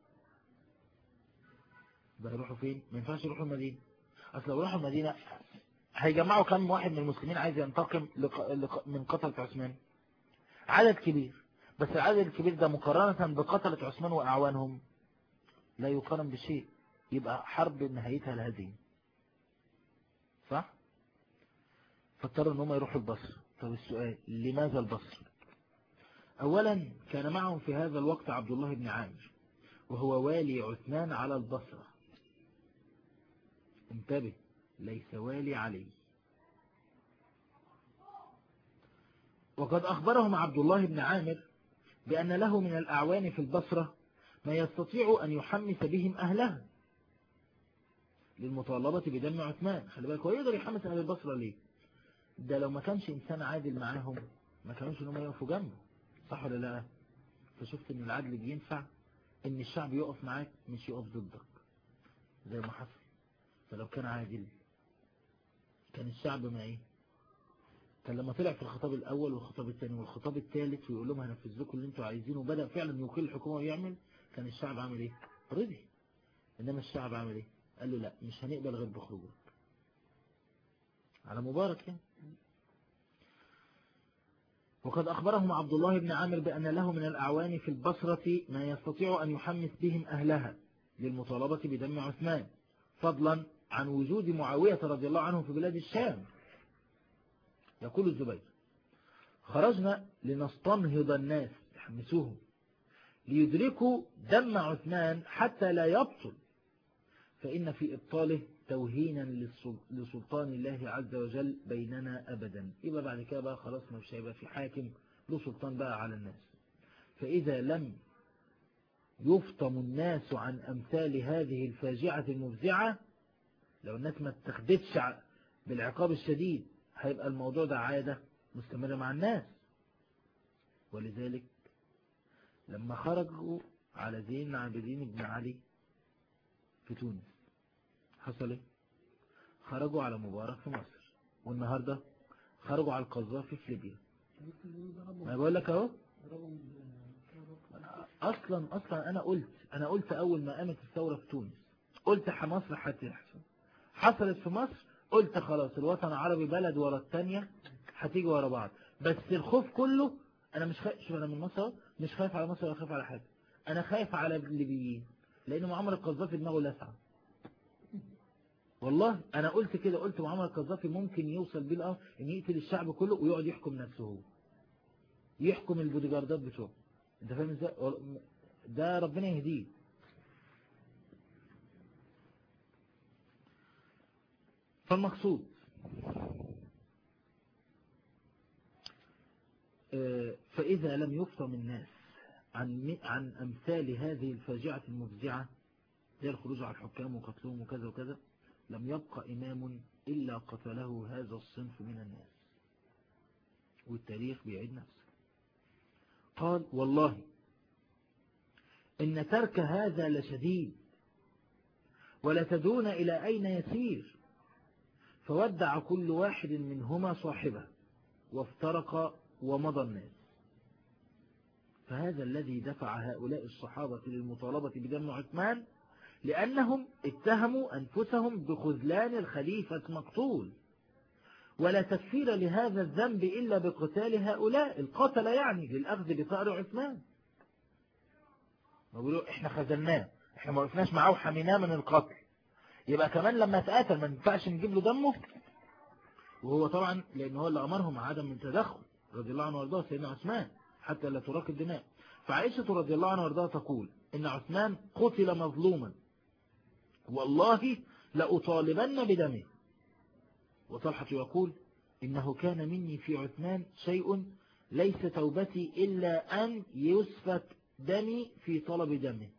ده يروحوا فين؟ ما ينفعش يروحوا المدينة أصل لو راحوا المدينة هيجمعوا كم واحد من المسلمين عايز ينتقم لق... لق... من قتلة عثمان عدد كبير بس العدد الكبير ده مقارنة بقتلة عثمان وأعوانهم لا يقارن بشيء يبقى حرب نهايتها الهزيمة صح؟ فاضطروا ان هم يروحوا البصر طب السؤال لماذا البصر اولا كان معهم في هذا الوقت عبد الله بن عامر وهو والي عثمان على البصرة انتبه ليس والي علي وقد أخبرهم عبد الله بن عامر بأن له من الأعوان في البصرة ما يستطيع أن يحمس بهم أهلها للمطالبة بدم عثمان خلي بالك هو يقدر يحمس أهل البصرة ليه ده لو ما كانش إنسان عادل معاهم ما كانوش إنهم يقفوا جنبه صح ولا لا فشفت إن العدل بينفع إن الشعب يقف معاك مش يقف ضدك زي ما حصل فلو كان عادل كان الشعب ما إيه كان لما طلع في الخطاب الأول والخطاب الثاني والخطاب الثالث ويقول لهم هنفذ لكم اللي انتوا عايزينه وبدأ فعلا يوكل الحكومة ويعمل كان الشعب عامل ايه رضي انما الشعب عامل ايه قال له لا مش هنقبل غير بخروجك على مبارك يعني وقد أخبرهم عبد الله بن عامر بأن له من الأعوان في البصرة ما يستطيع أن يحمس بهم أهلها للمطالبة بدم عثمان فضلا عن وجود معاوية رضي الله عنه في بلاد الشام يقول الزبير خرجنا لنستنهض الناس يحمسوهم ليدركوا دم عثمان حتى لا يبطل فإن في إبطاله توهينا لسلطان الله عز وجل بيننا أبدا يبقى بعد كده بقى خلاص مش هيبقى في حاكم له سلطان بقى على الناس فإذا لم يفطم الناس عن أمثال هذه الفاجعة المفزعة لو الناس ما اتخذتش بالعقاب الشديد هيبقى الموضوع ده عادة مستمرة مع الناس ولذلك لما خرجوا على زين العابدين بن علي في تونس حصل ايه خرجوا على مبارك في مصر والنهاردة خرجوا على القذافي في ليبيا ما بقول لك اهو اصلا اصلا انا قلت انا قلت اول ما قامت الثورة في تونس قلت مصر هتحصل حصلت في مصر قلت خلاص الوطن العربي بلد ورا الثانية هتيجي ورا بعض بس الخوف كله انا مش خايف شوف انا من مصر مش خايف على مصر ولا خايف على حاجة انا خايف على الليبيين لان معمر القذافي دماغه لسعة والله انا قلت كده قلت معمر القذافي ممكن يوصل بيه الامر ان يقتل الشعب كله ويقعد يحكم نفسه هو يحكم البوديجاردات بتوعه انت فاهم ازاي ده ربنا يهديه فالمقصود فإذا لم يفطم الناس عن عن أمثال هذه الفاجعة المفزعة زي الخروج على الحكام وقتلهم وكذا وكذا لم يبقى إمام إلا قتله هذا الصنف من الناس والتاريخ بيعيد نفسه قال والله إن ترك هذا لشديد ولتدون إلى أين يسير فودع كل واحد منهما صاحبه وافترق ومضى الناس فهذا الذي دفع هؤلاء الصحابة للمطالبة بدم عثمان لأنهم اتهموا أنفسهم بخذلان الخليفة مقتول ولا تكفير لهذا الذنب إلا بقتال هؤلاء القتل يعني للأخذ بثأر عثمان بيقولوا احنا خذلناه احنا ما وقفناش معاه وحميناه من القتل يبقى كمان لما اتقتل ما ينفعش نجيب له دمه وهو طبعا لأن هو اللي أمرهم عدم من تدخل رضي الله عنه وارضاه سيدنا عثمان حتى لا تراق الدماء فعائشة رضي الله عنها وارضاها تقول إن عثمان قتل مظلوما والله لأطالبن بدمه وطلحة يقول إنه كان مني في عثمان شيء ليس توبتي إلا أن يسفك دمي في طلب دمه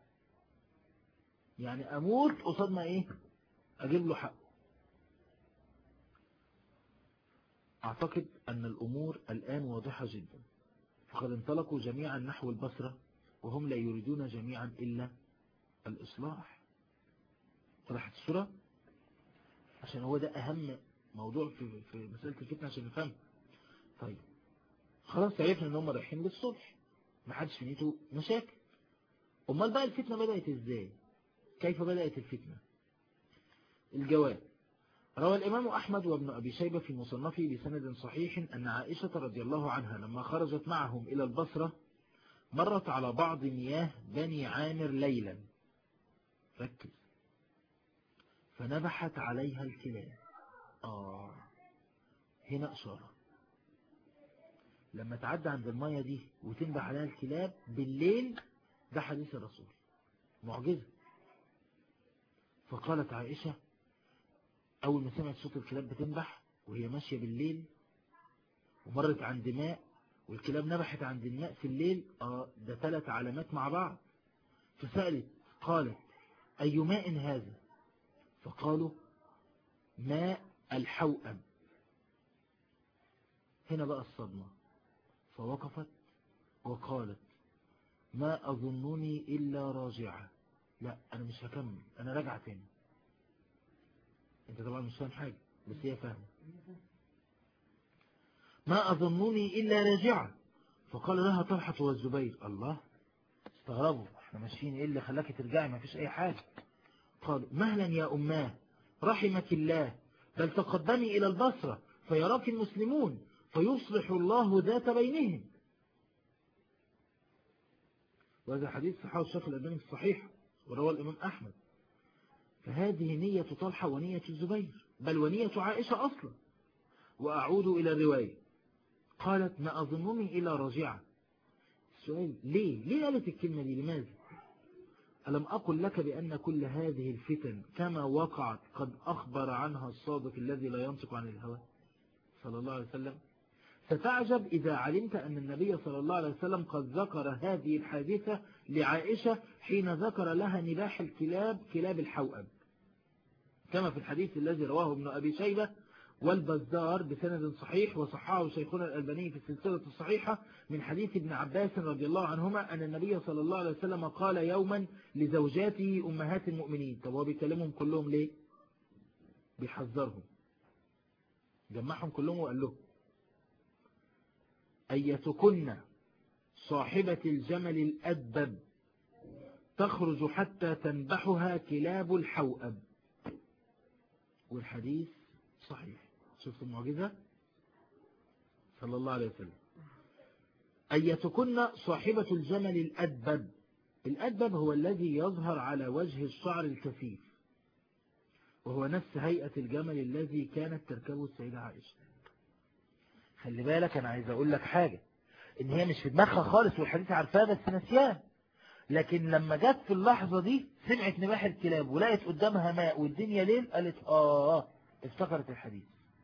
يعني أموت قصاد ما إيه أجيب له حق أعتقد أن الأمور الآن واضحة جدا فقد انطلقوا جميعا نحو البصرة وهم لا يريدون جميعا إلا الإصلاح طرحت الصورة عشان هو ده أهم موضوع في, في مسألة الفتنة عشان نفهم طيب خلاص عرفنا ان هم رايحين للصلح ما حدش في نيته مشاكل امال بقى الفتنة بدأت ازاي كيف بدأت الفتنة الجواب روى الإمام أحمد وابن أبي شيبة في مصنفه بسند صحيح أن عائشة رضي الله عنها لما خرجت معهم إلى البصرة مرت على بعض مياه بني عامر ليلا ركز فنبحت عليها الكلاب آه هنا إشارة لما تعدى عند المية دي وتنبح عليها الكلاب بالليل ده حديث الرسول معجزة فقالت عائشة أول ما سمعت صوت الكلاب بتنبح وهي ماشية بالليل ومرت عند ماء والكلاب نبحت عند الماء في الليل آه ده ثلاث علامات مع بعض فسألت قالت أي ماء هذا فقالوا ماء الحوأم هنا بقى الصدمة فوقفت وقالت ما أظنني إلا راجعة لا أنا مش هكمل أنا راجعة تاني أنت طبعا مش فاهم حاجة بس هي فاهمة ما أظنني إلا راجعة فقال لها طلحة والزبير الله استغربوا احنا ماشيين ايه اللي خلاك ترجعي ما فيش اي حاجة قالوا مهلا يا أماه رحمك الله بل تقدمي إلى البصرة فيراك المسلمون فيصلح الله ذات بينهم وهذا حديث صحابه الشيخ الألباني في الصحيح وروى الإمام أحمد فهذه نية طلحة ونية الزبير بل ونية عائشة أصلا وأعود إلى الرواية قالت ما أظنني إلا راجعة السؤال ليه ليه قالت الكلمة دي لماذا ألم أقل لك بأن كل هذه الفتن كما وقعت قد أخبر عنها الصادق الذي لا ينطق عن الهوى صلى الله عليه وسلم ستعجب إذا علمت أن النبي صلى الله عليه وسلم قد ذكر هذه الحادثة لعائشة حين ذكر لها نباح الكلاب كلاب الحوأب كما في الحديث الذي رواه ابن أبي شيبة والبزار بسند صحيح وصححه شيخنا الألباني في السلسلة الصحيحة من حديث ابن عباس رضي الله عنهما أن النبي صلى الله عليه وسلم قال يوما لزوجاته أمهات المؤمنين طب هو بيكلمهم كلهم ليه بيحذرهم جمعهم كلهم وقال لهم أيتكن صاحبة الجمل الأدبب تخرج حتى تنبحها كلاب الحوأب والحديث صحيح شفت المعجزة صلى الله عليه وسلم أيتكن صاحبة الجمل الأدبب الأدبب هو الذي يظهر على وجه الشعر الكثيف وهو نفس هيئة الجمل الذي كانت تركبه السيدة عائشة خلي بالك أنا عايز أقول لك حاجة إن هي مش في دماغها خالص والحديث عارفاه بس نسيان لكن لما جت في اللحظة دي سمعت نباح الكلاب ولقت قدامها ماء والدنيا ليل قالت آه افتكرت الحديث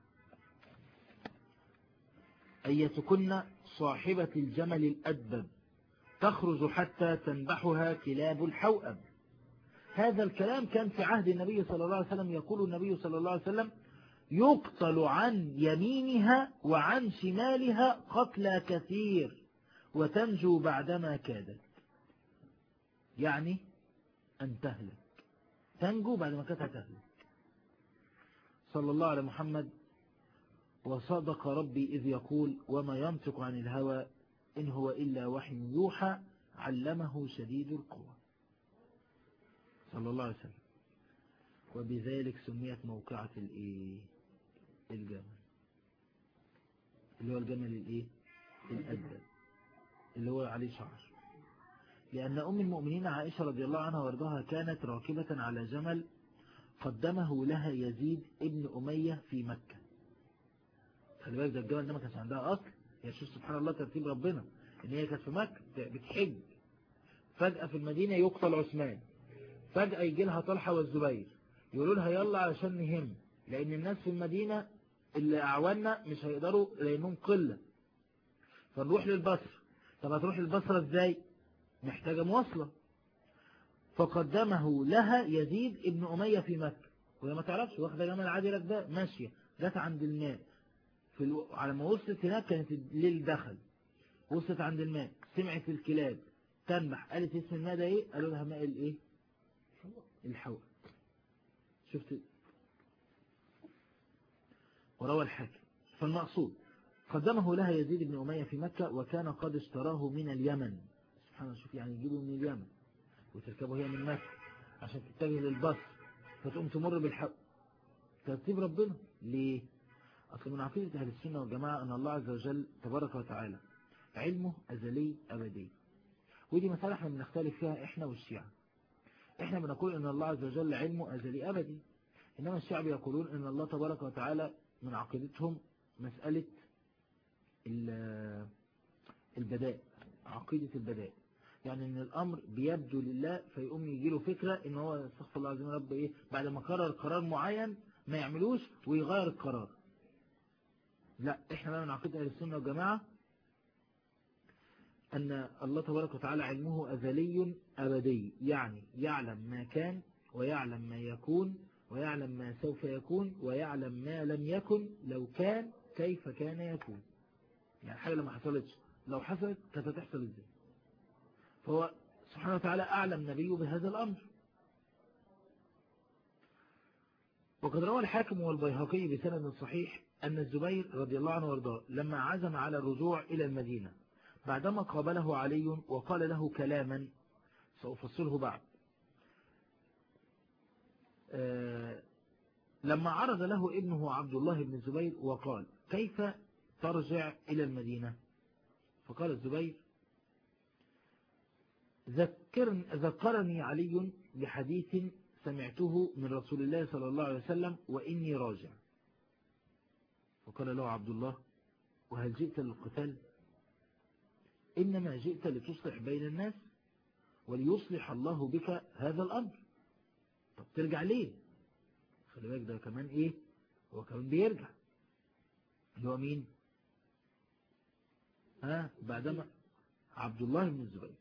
أيتكن صاحبة الجمل الأدبب تخرج حتى تنبحها كلاب الحوأب هذا الكلام كان في عهد النبي صلى الله عليه وسلم يقول النبي صلى الله عليه وسلم يقتل عن يمينها وعن شمالها قتلى كثير وتنجو بعدما كادت يعني أن تهلك تنجو بعد ما كانت هتهلك صلى الله على محمد وصدق ربي إذ يقول وما ينطق عن الهوى إن هو إلا وحي يوحى علمه شديد القوى صلى الله عليه وسلم وبذلك سميت موقعة الإيه الجمل اللي هو الجمل الإيه الأدب اللي هو عليه شعر لأن أم المؤمنين عائشة رضي الله عنها وارضاها كانت راكبة على جمل قدمه لها يزيد ابن أمية في مكة خلي بالك ده الجمل ده ما كانش عندها أصل هي شوف سبحان الله ترتيب ربنا إن هي كانت في مكة بتحج فجأة في المدينة يقتل عثمان فجأة يجي لها طلحة والزبير يقولوا لها يلا علشان نهم لأن الناس في المدينة اللي أعوانا مش هيقدروا لأنهم قلة فنروح للبصر طب هتروح للبصرة ازاي محتاجة مواصلة فقدمه لها يزيد ابن أمية في مكة وهي ما تعرفش واخدة جمل عادي راكبه ماشية جت عند الماء في الو... على ما وصلت هناك كانت الليل دخل وصلت عند الماء سمعت الكلاب تنبح قالت اسم الماء ده ايه قالوا لها ماء الايه الحوأ شفت وروى الحاكم فالمقصود قدمه لها يزيد بن أمية في مكة وكان قد اشتراه من اليمن سبحان الله شوف يعني يجيبه من اليمن وتركبه هي من مكة عشان تتجه للبصر فتقوم تمر بالحق ترتيب ربنا ليه أصل من عقيدة أهل السنة والجماعة أن الله عز وجل تبارك وتعالى علمه أزلي أبدي ودي مسألة احنا بنختلف فيها احنا والشيعة احنا بنقول ان الله عز وجل علمه أزلي أبدي إنما الشعب يقولون ان الله تبارك وتعالى من عقيدتهم مسألة البداء عقيدة البداء يعني ان الامر بيبدو لله فيقوم يجي له فكرة ان هو استغفر الله العظيم رب ايه بعد ما قرر قرار معين ما يعملوش ويغير القرار لا احنا بقى من عقيدة اهل السنة والجماعة أن الله تبارك وتعالى علمه أزلي أبدي يعني يعلم ما كان ويعلم ما يكون ويعلم ما سوف يكون ويعلم ما لم يكن لو كان كيف كان يكون يعني حاجة لما حصلتش لو حصلت كانت هتحصل ازاي فهو سبحانه وتعالى أعلم نبيه بهذا الأمر وقد روى الحاكم والبيهقي بسند صحيح أن الزبير رضي الله عنه وارضاه لما عزم على الرجوع إلى المدينة بعدما قابله علي وقال له كلاما سأفصله بعد أه لما عرض له ابنه عبد الله بن الزبير وقال كيف ترجع إلى المدينة فقال الزبير ذكرني, ذكرني علي بحديث سمعته من رسول الله صلى الله عليه وسلم وإني راجع فقال له عبد الله وهل جئت للقتال إنما جئت لتصلح بين الناس وليصلح الله بك هذا الأمر طب ترجع ليه خلي بالك ده كمان إيه هو كمان بيرجع اللي هو مين ها بعدما عبد الله بن الزبير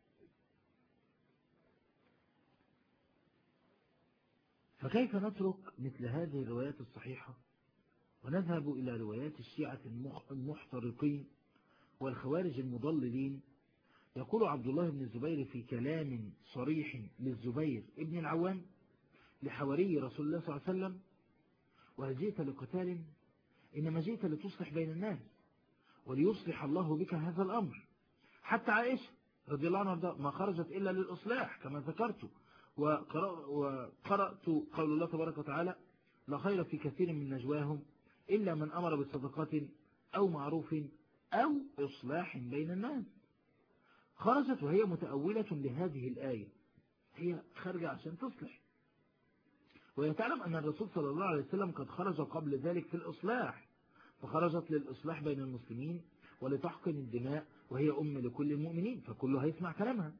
فكيف نترك مثل هذه الروايات الصحيحة ونذهب إلى روايات الشيعة المحترقين والخوارج المضللين يقول عبد الله بن الزبير في كلام صريح للزبير ابن العوام لحواري رسول الله صلى الله عليه وسلم وهل جئت لقتال إنما جئت لتصلح بين الناس وليصلح الله بك هذا الأمر حتى عائشة رضي الله عنها ما خرجت إلا للإصلاح كما ذكرت وقرأت قول الله تبارك وتعالى لا خير في كثير من نجواهم إلا من أمر بصدقة أو معروف أو إصلاح بين الناس خرجت وهي متأولة لهذه الآية هي خارجة عشان تصلح وهي تعلم أن الرسول صلى الله عليه وسلم قد خرج قبل ذلك في الإصلاح فخرجت للإصلاح بين المسلمين ولتحقن الدماء وهي أم لكل المؤمنين فكله هيسمع كلامها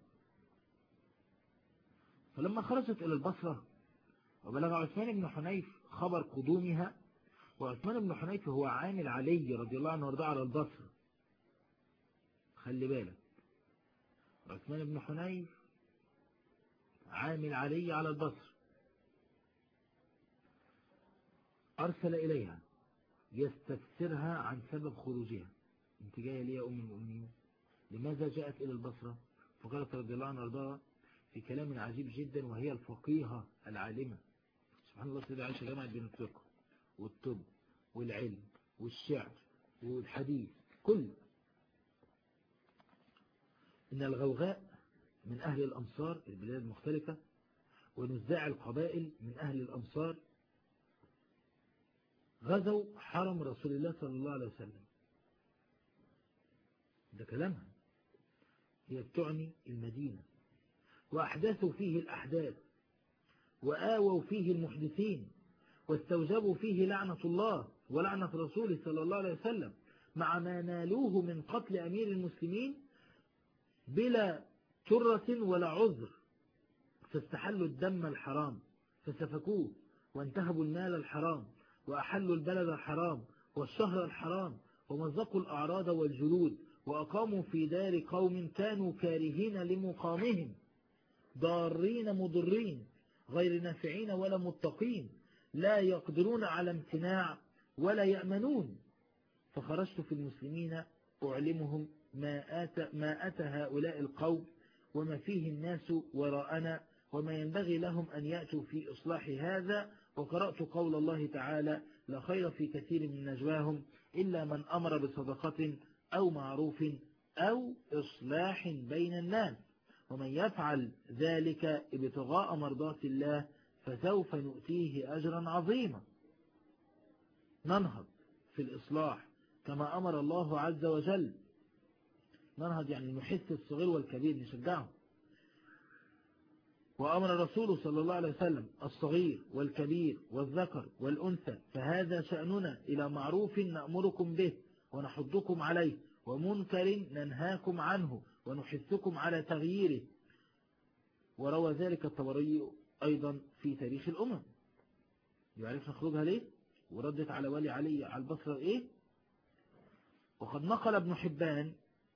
فلما خرجت إلى البصرة وبلغ عثمان بن حنيف خبر قدومها وعثمان بن حنيف هو عامل علي رضي الله عنه وارضاه على البصرة خلي بالك عثمان بن حنيف عامل علي على البصر أرسل إليها يستفسرها عن سبب خروجها انت جاية ليه يا أم المؤمنين لماذا جاءت إلى البصرة فقالت رضي الله عنه وارضاها في كلام عجيب جدا وهي الفقيهة العالمة سبحان الله سيدة عائشة جمعت بين الفقه والطب والعلم والشعر والحديث كل إن الغوغاء من أهل الأمصار البلاد المختلفة ونزاع القبائل من أهل الأمصار غزوا حرم رسول الله صلى الله عليه وسلم ده كلامها هي بتعني المدينة وأحداثوا فيه الأحداث وآووا فيه المحدثين واستوجبوا فيه لعنة الله ولعنة رسوله صلى الله عليه وسلم مع ما نالوه من قتل أمير المسلمين بلا ترة ولا عذر فاستحلوا الدم الحرام فسفكوه وانتهبوا المال الحرام وأحلوا البلد الحرام والشهر الحرام ومزقوا الأعراض والجلود وأقاموا في دار قوم كانوا كارهين لمقامهم ضارين مضرين غير نافعين ولا متقين لا يقدرون على امتناع ولا يأمنون فخرجت في المسلمين أعلمهم ما أتى, ما أتى هؤلاء القوم وما فيه الناس وراءنا وما ينبغي لهم أن يأتوا في إصلاح هذا وقرأت قول الله تعالى لا خير في كثير من نجواهم إلا من أمر بصدقة أو معروف أو إصلاح بين الناس ومن يفعل ذلك ابتغاء مرضات الله فسوف نؤتيه أجرا عظيما ننهض في الإصلاح كما أمر الله عز وجل ننهض يعني نحس الصغير والكبير نشجعه وأمر الرسول صلى الله عليه وسلم الصغير والكبير والذكر والأنثى فهذا شأننا إلى معروف نأمركم به ونحضكم عليه ومنكر ننهاكم عنه ونحثكم على تغييره وروى ذلك الطبري أيضا في تاريخ الأمم يعرف نخرجها ليه وردت على ولي علي على البصرة ايه وقد نقل ابن حبان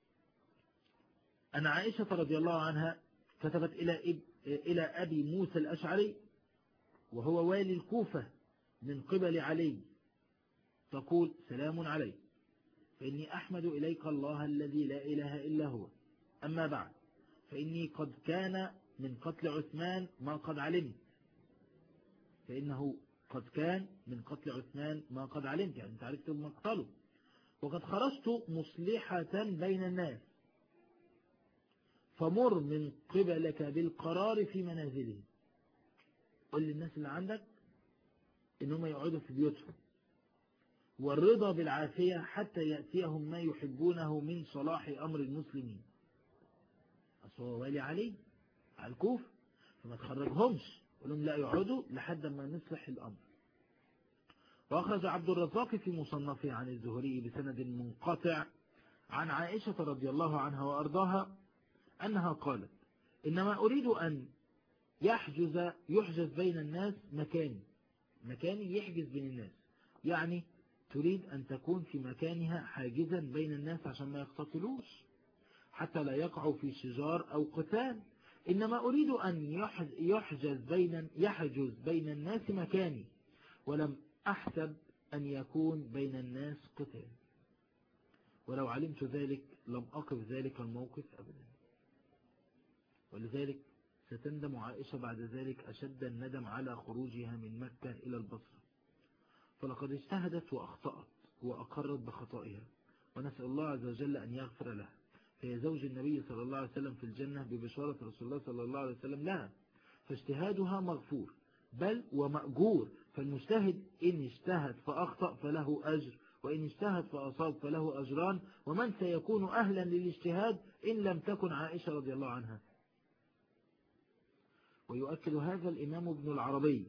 أن عائشة رضي الله عنها كتبت إلى, إب إلى أبي موسى الأشعري وهو والي الكوفة من قبل علي تقول سلام عليك فإني أحمد إليك الله الذي لا إله إلا هو أما بعد فإني قد كان من قتل عثمان ما قد علمت فإنه قد كان من قتل عثمان ما قد علمت يعني انت عرفت مقتله وقد خرجت مصلحة بين الناس فمر من قبلك بالقرار في منازلهم قل للناس اللي عندك انهم يقعدوا في بيوتهم والرضا بالعافية حتى يأتيهم ما يحبونه من صلاح أمر المسلمين أصل هو والي علي على الكوف فما تخرجهمش قلهم لا يقعدوا لحد ما نصلح الأمر وأخرج عبد الرزاق في مصنفه عن الزهري بسند منقطع عن عائشة رضي الله عنها وأرضاها أنها قالت إنما أريد أن يحجز يحجز بين الناس مكاني مكاني يحجز بين الناس يعني تريد أن تكون في مكانها حاجزا بين الناس عشان ما يقتتلوش حتى لا يقعوا في شجار أو قتال إنما أريد أن يحجز بين يحجز بين الناس مكاني ولم أحسب أن يكون بين الناس قتال ولو علمت ذلك لم أقف ذلك الموقف أبدا ولذلك ستندم عائشة بعد ذلك أشد الندم على خروجها من مكة إلى البصرة فلقد اجتهدت وأخطأت وأقرت بخطئها ونسأل الله عز وجل أن يغفر لها فهي زوج النبي صلى الله عليه وسلم في الجنة ببشارة رسول الله صلى الله عليه وسلم لها فاجتهادها مغفور بل ومأجور فالمجتهد إن اجتهد فأخطأ فله أجر وإن اجتهد فأصاب فله أجران ومن سيكون أهلا للاجتهاد إن لم تكن عائشة رضي الله عنها ويؤكد هذا الإمام ابن العربي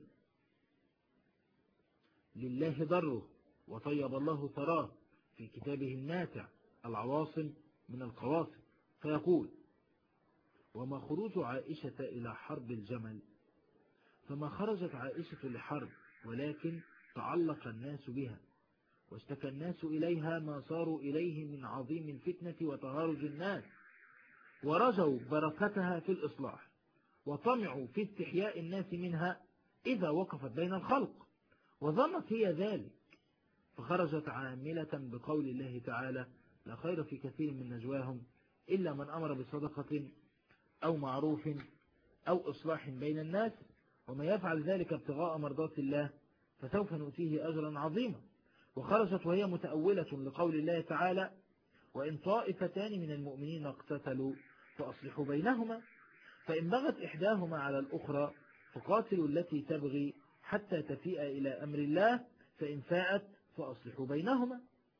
لله ضره وطيب الله ثراه في كتابه النافع العواصم من القواصم فيقول وما خروج عائشة إلى حرب الجمل فما خرجت عائشة لحرب ولكن تعلق الناس بها واشتكى الناس إليها ما صاروا إليه من عظيم الفتنة وتهارج الناس ورجوا بركتها في الإصلاح وطمعوا في استحياء الناس منها إذا وقفت بين الخلق وظنت هي ذلك فخرجت عاملة بقول الله تعالى لا خير في كثير من نجواهم إلا من أمر بصدقة أو معروف أو إصلاح بين الناس وما يفعل ذلك ابتغاء مرضات الله فسوف نؤتيه أجرا عظيما وخرجت وهي متأولة لقول الله تعالى وإن طائفتان من المؤمنين اقتتلوا فأصلحوا بينهما فإن بغت إحداهما على الأخرى فقاتلوا التي تبغي حتى تفيء إلى أمر الله فإن فاءت فأصلحوا بينهما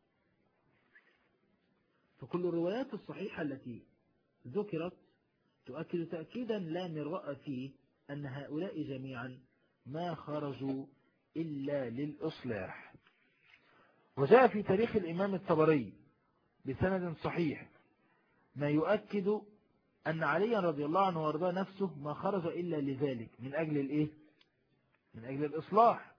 فكل الروايات الصحيحة التي ذكرت تؤكد تأكيدا لا مرأة فيه أن هؤلاء جميعا ما خرجوا إلا للإصلاح وجاء في تاريخ الإمام الطبري بسند صحيح ما يؤكد أن علي رضي الله عنه وارضاه نفسه ما خرج إلا لذلك من أجل الإيه؟ من أجل الإصلاح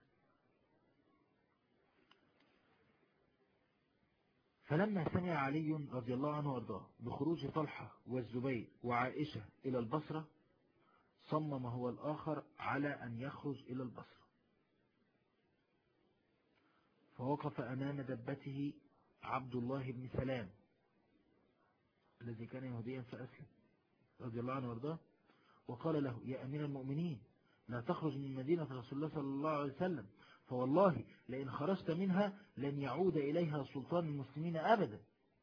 فلما سمع علي رضي الله عنه وارضاه بخروج طلحة والزبير وعائشة إلى البصرة صمم هو الآخر على أن يخرج إلى البصرة فوقف أمام دبته عبد الله بن سلام الذي كان يهوديا فأسلم رضي الله عنه وارضاه وقال له يا أمير المؤمنين لا تخرج من مدينة رسول الله صلى الله عليه وسلم فوالله لئن خرجت منها لن يعود إليها سلطان المسلمين أبدا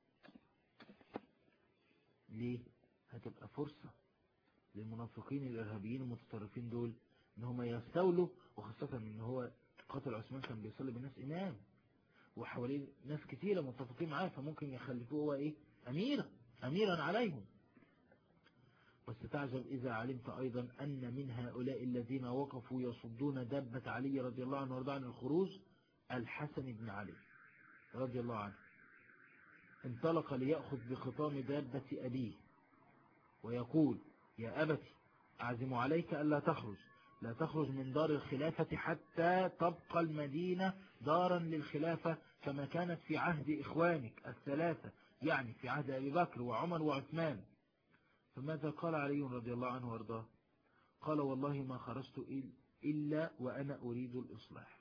ليه؟ هتبقى فرصة للمنافقين الإرهابيين المتطرفين دول ان هم يستولوا وخاصة ان هو قاتل عثمان كان بيصلي بالناس إمام وحواليه ناس كثيرة متفقين معاه فممكن يخلفوه هو إيه أميرا أميرا عليهم بس تعجب إذا علمت أيضا أن من هؤلاء الذين وقفوا يصدون دابة علي رضي الله عنه وارضاه عن الخروج الحسن بن علي رضي الله عنه انطلق ليأخذ بخطام دابة أبيه ويقول يا أبتي أعزم عليك ألا تخرج لا تخرج من دار الخلافة حتى تبقى المدينة دارا للخلافة كما كانت في عهد إخوانك الثلاثة يعني في عهد أبي بكر وعمر وعثمان فماذا قال علي رضي الله عنه وارضاه قال والله ما خرجت إلا وأنا أريد الإصلاح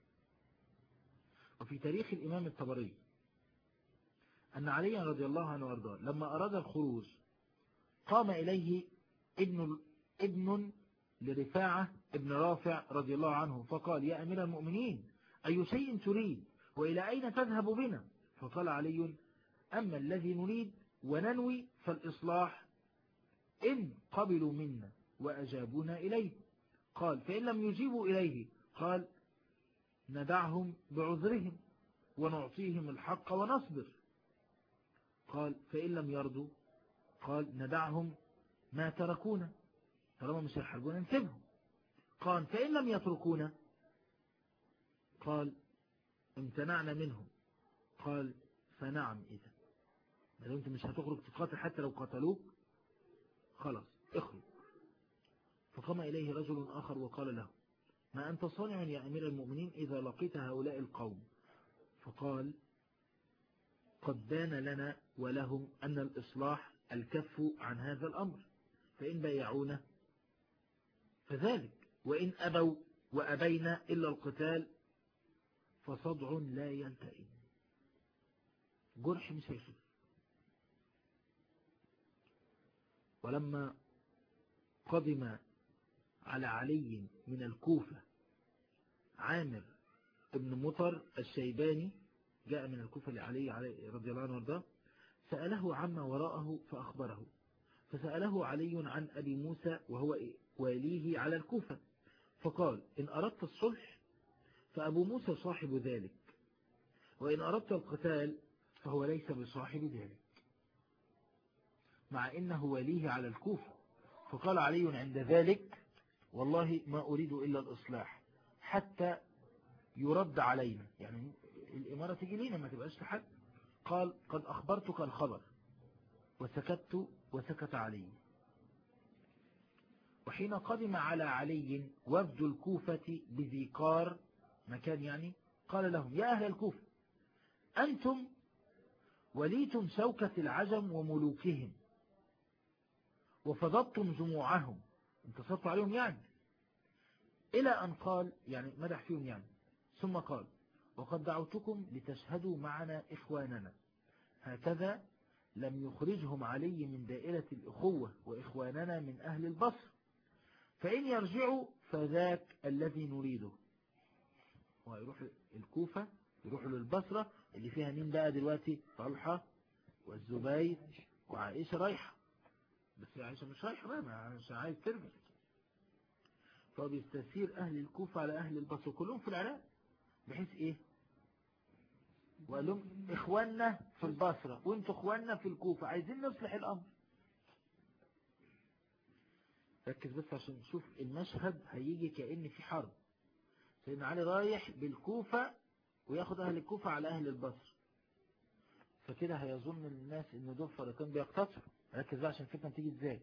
وفي تاريخ الإمام الطبري أن علي رضي الله عنه وارضاه لما أراد الخروج قام إليه ابن, ابن لرفاعة ابن رافع رضي الله عنه فقال يا أمير المؤمنين أي شيء تريد وإلى أين تذهب بنا فقال علي أما الذي نريد وننوي فالإصلاح إن قبلوا منا وأجابونا إليه قال فإن لم يجيبوا إليه قال ندعهم بعذرهم ونعطيهم الحق ونصبر قال فإن لم يرضوا قال ندعهم ما تركونا طالما مش هيحاربونا نسيبهم قال فإن لم يتركونا قال امتنعنا منهم قال فنعم إذا لو أنت مش هتخرج تقاتل حتى لو قتلوك خلاص اخرج فقام إليه رجل آخر وقال له ما أنت صانع يا أمير المؤمنين إذا لقيت هؤلاء القوم فقال قد بان لنا ولهم أن الإصلاح الكف عن هذا الأمر فإن بايعونا فذلك وإن أبوا وأبينا إلا القتال فصدع لا يلتئم جرح مش هيخف ولما قدم على علي من الكوفة عامر ابن مطر الشيباني جاء من الكوفة لعلي رضي الله عنه وارضاه سأله عما وراءه فأخبره فسأله علي عن أبي موسى وهو واليه على الكوفة فقال إن أردت الصلح فأبو موسى صاحب ذلك وإن أردت القتال فهو ليس بصاحب ذلك مع إنه واليه على الكوفة فقال علي عند ذلك والله ما أريد إلا الإصلاح حتى يرد علينا يعني الإمارة تجي لينا ما تبقاش لحد قال قد أخبرتك الخبر وسكت وسكت علي وحين قدم على علي وفد الكوفة بذيقار مكان يعني قال لهم يا أهل الكوفة أنتم وليتم شوكة العجم وملوكهم وفضضتم جموعهم انتصرتوا عليهم يعني إلى أن قال يعني مدح فيهم يعني ثم قال وقد دعوتكم لتشهدوا معنا إخواننا هكذا لم يخرجهم علي من دائرة الإخوة وإخواننا من أهل البصر فإن يرجعوا فذاك الذي نريده ويروح الكوفة يروحوا للبصرة اللي فيها مين بقى دلوقتي طلحة والزبير وعائشة رايحة بس عائشة مش رايحة بقى مش عايز ترجع فهو بيستثير أهل الكوفة على أهل البصرة كلهم في العراق بحيث إيه وقال لهم إخواننا في البصرة وانتوا إخواننا في الكوفة عايزين نصلح الأمر ركز بس عشان نشوف المشهد هيجي كأن في حرب سيدنا علي رايح بالكوفة وياخد أهل الكوفة على أهل البصر فكده هيظن الناس ان دول فريقين بيقتصروا ركز بقى عشان الفتنة تيجي ازاي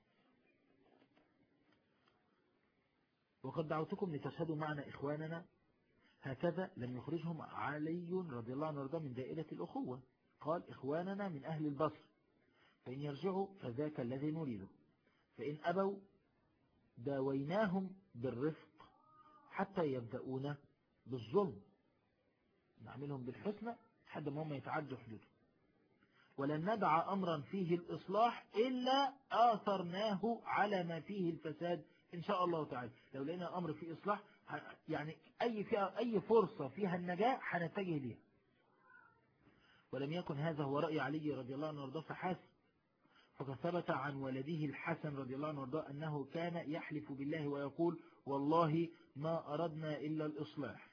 وقد دعوتكم لتشهدوا معنا إخواننا هكذا لم يخرجهم علي رضي الله عنه وارضاه من دائرة الأخوة قال إخواننا من أهل البصر فإن يرجعوا فذاك الذي نريده فإن أبوا داويناهم بالرفق حتى يبدأون بالظلم نعملهم بالحسنى حتى ما هم يتعدوا حدوده ولن ندع أمرا فيه الإصلاح إلا آثرناه على ما فيه الفساد إن شاء الله تعالى لو لقينا أمر فيه إصلاح يعني أي, فيها أي فرصة فيها النجاة هنتجه ليها ولم يكن هذا هو رأي علي رضي الله عنه وارضاه فحسب فقد ثبت عن ولده الحسن رضي الله عنه وارضاه أنه كان يحلف بالله ويقول والله ما أردنا إلا الإصلاح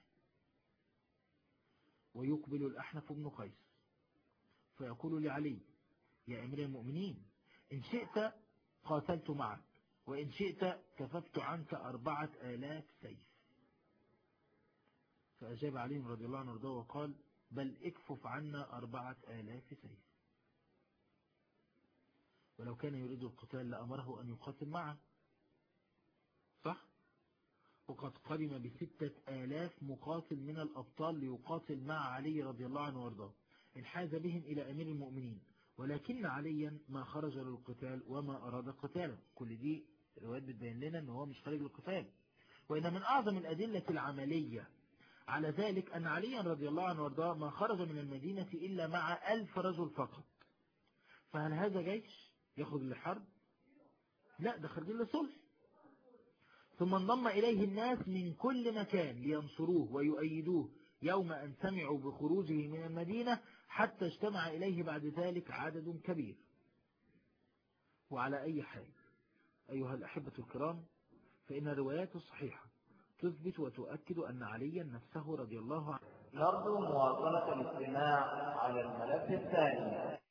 ويقبل الأحنف بن قيس فيقول لعلي يا أمير المؤمنين إن شئت قاتلت معك وإن شئت كففت عنك أربعة آلاف سيف فأجاب علي رضي الله عنه وارضاه وقال بل اكفف عنا أربعة آلاف سيف ولو كان يريد القتال لأمره أن يقاتل معه صح وقد قدم بستة آلاف مقاتل من الأبطال ليقاتل مع علي رضي الله عنه وارضاه انحاز بهم إلى أمير المؤمنين ولكن عليا ما خرج للقتال وما أراد قتاله كل دي روايات بتبين لنا أنه هو مش خارج للقتال وإن من أعظم الأدلة العملية على ذلك أن عليا رضي الله عنه وارضاه ما خرج من المدينة إلا مع ألف رجل فقط فهل هذا جيش يخرج للحرب لا ده خارجين لصلح ثم انضم إليه الناس من كل مكان لينصروه ويؤيدوه يوم أن سمعوا بخروجه من المدينة حتى اجتمع إليه بعد ذلك عدد كبير وعلى أي حال أيها الأحبة الكرام فإن الروايات الصحيحة تثبت وتؤكد أن عليا نفسه رضي الله عنه نرجو مواصلة الاستماع على الملف الثاني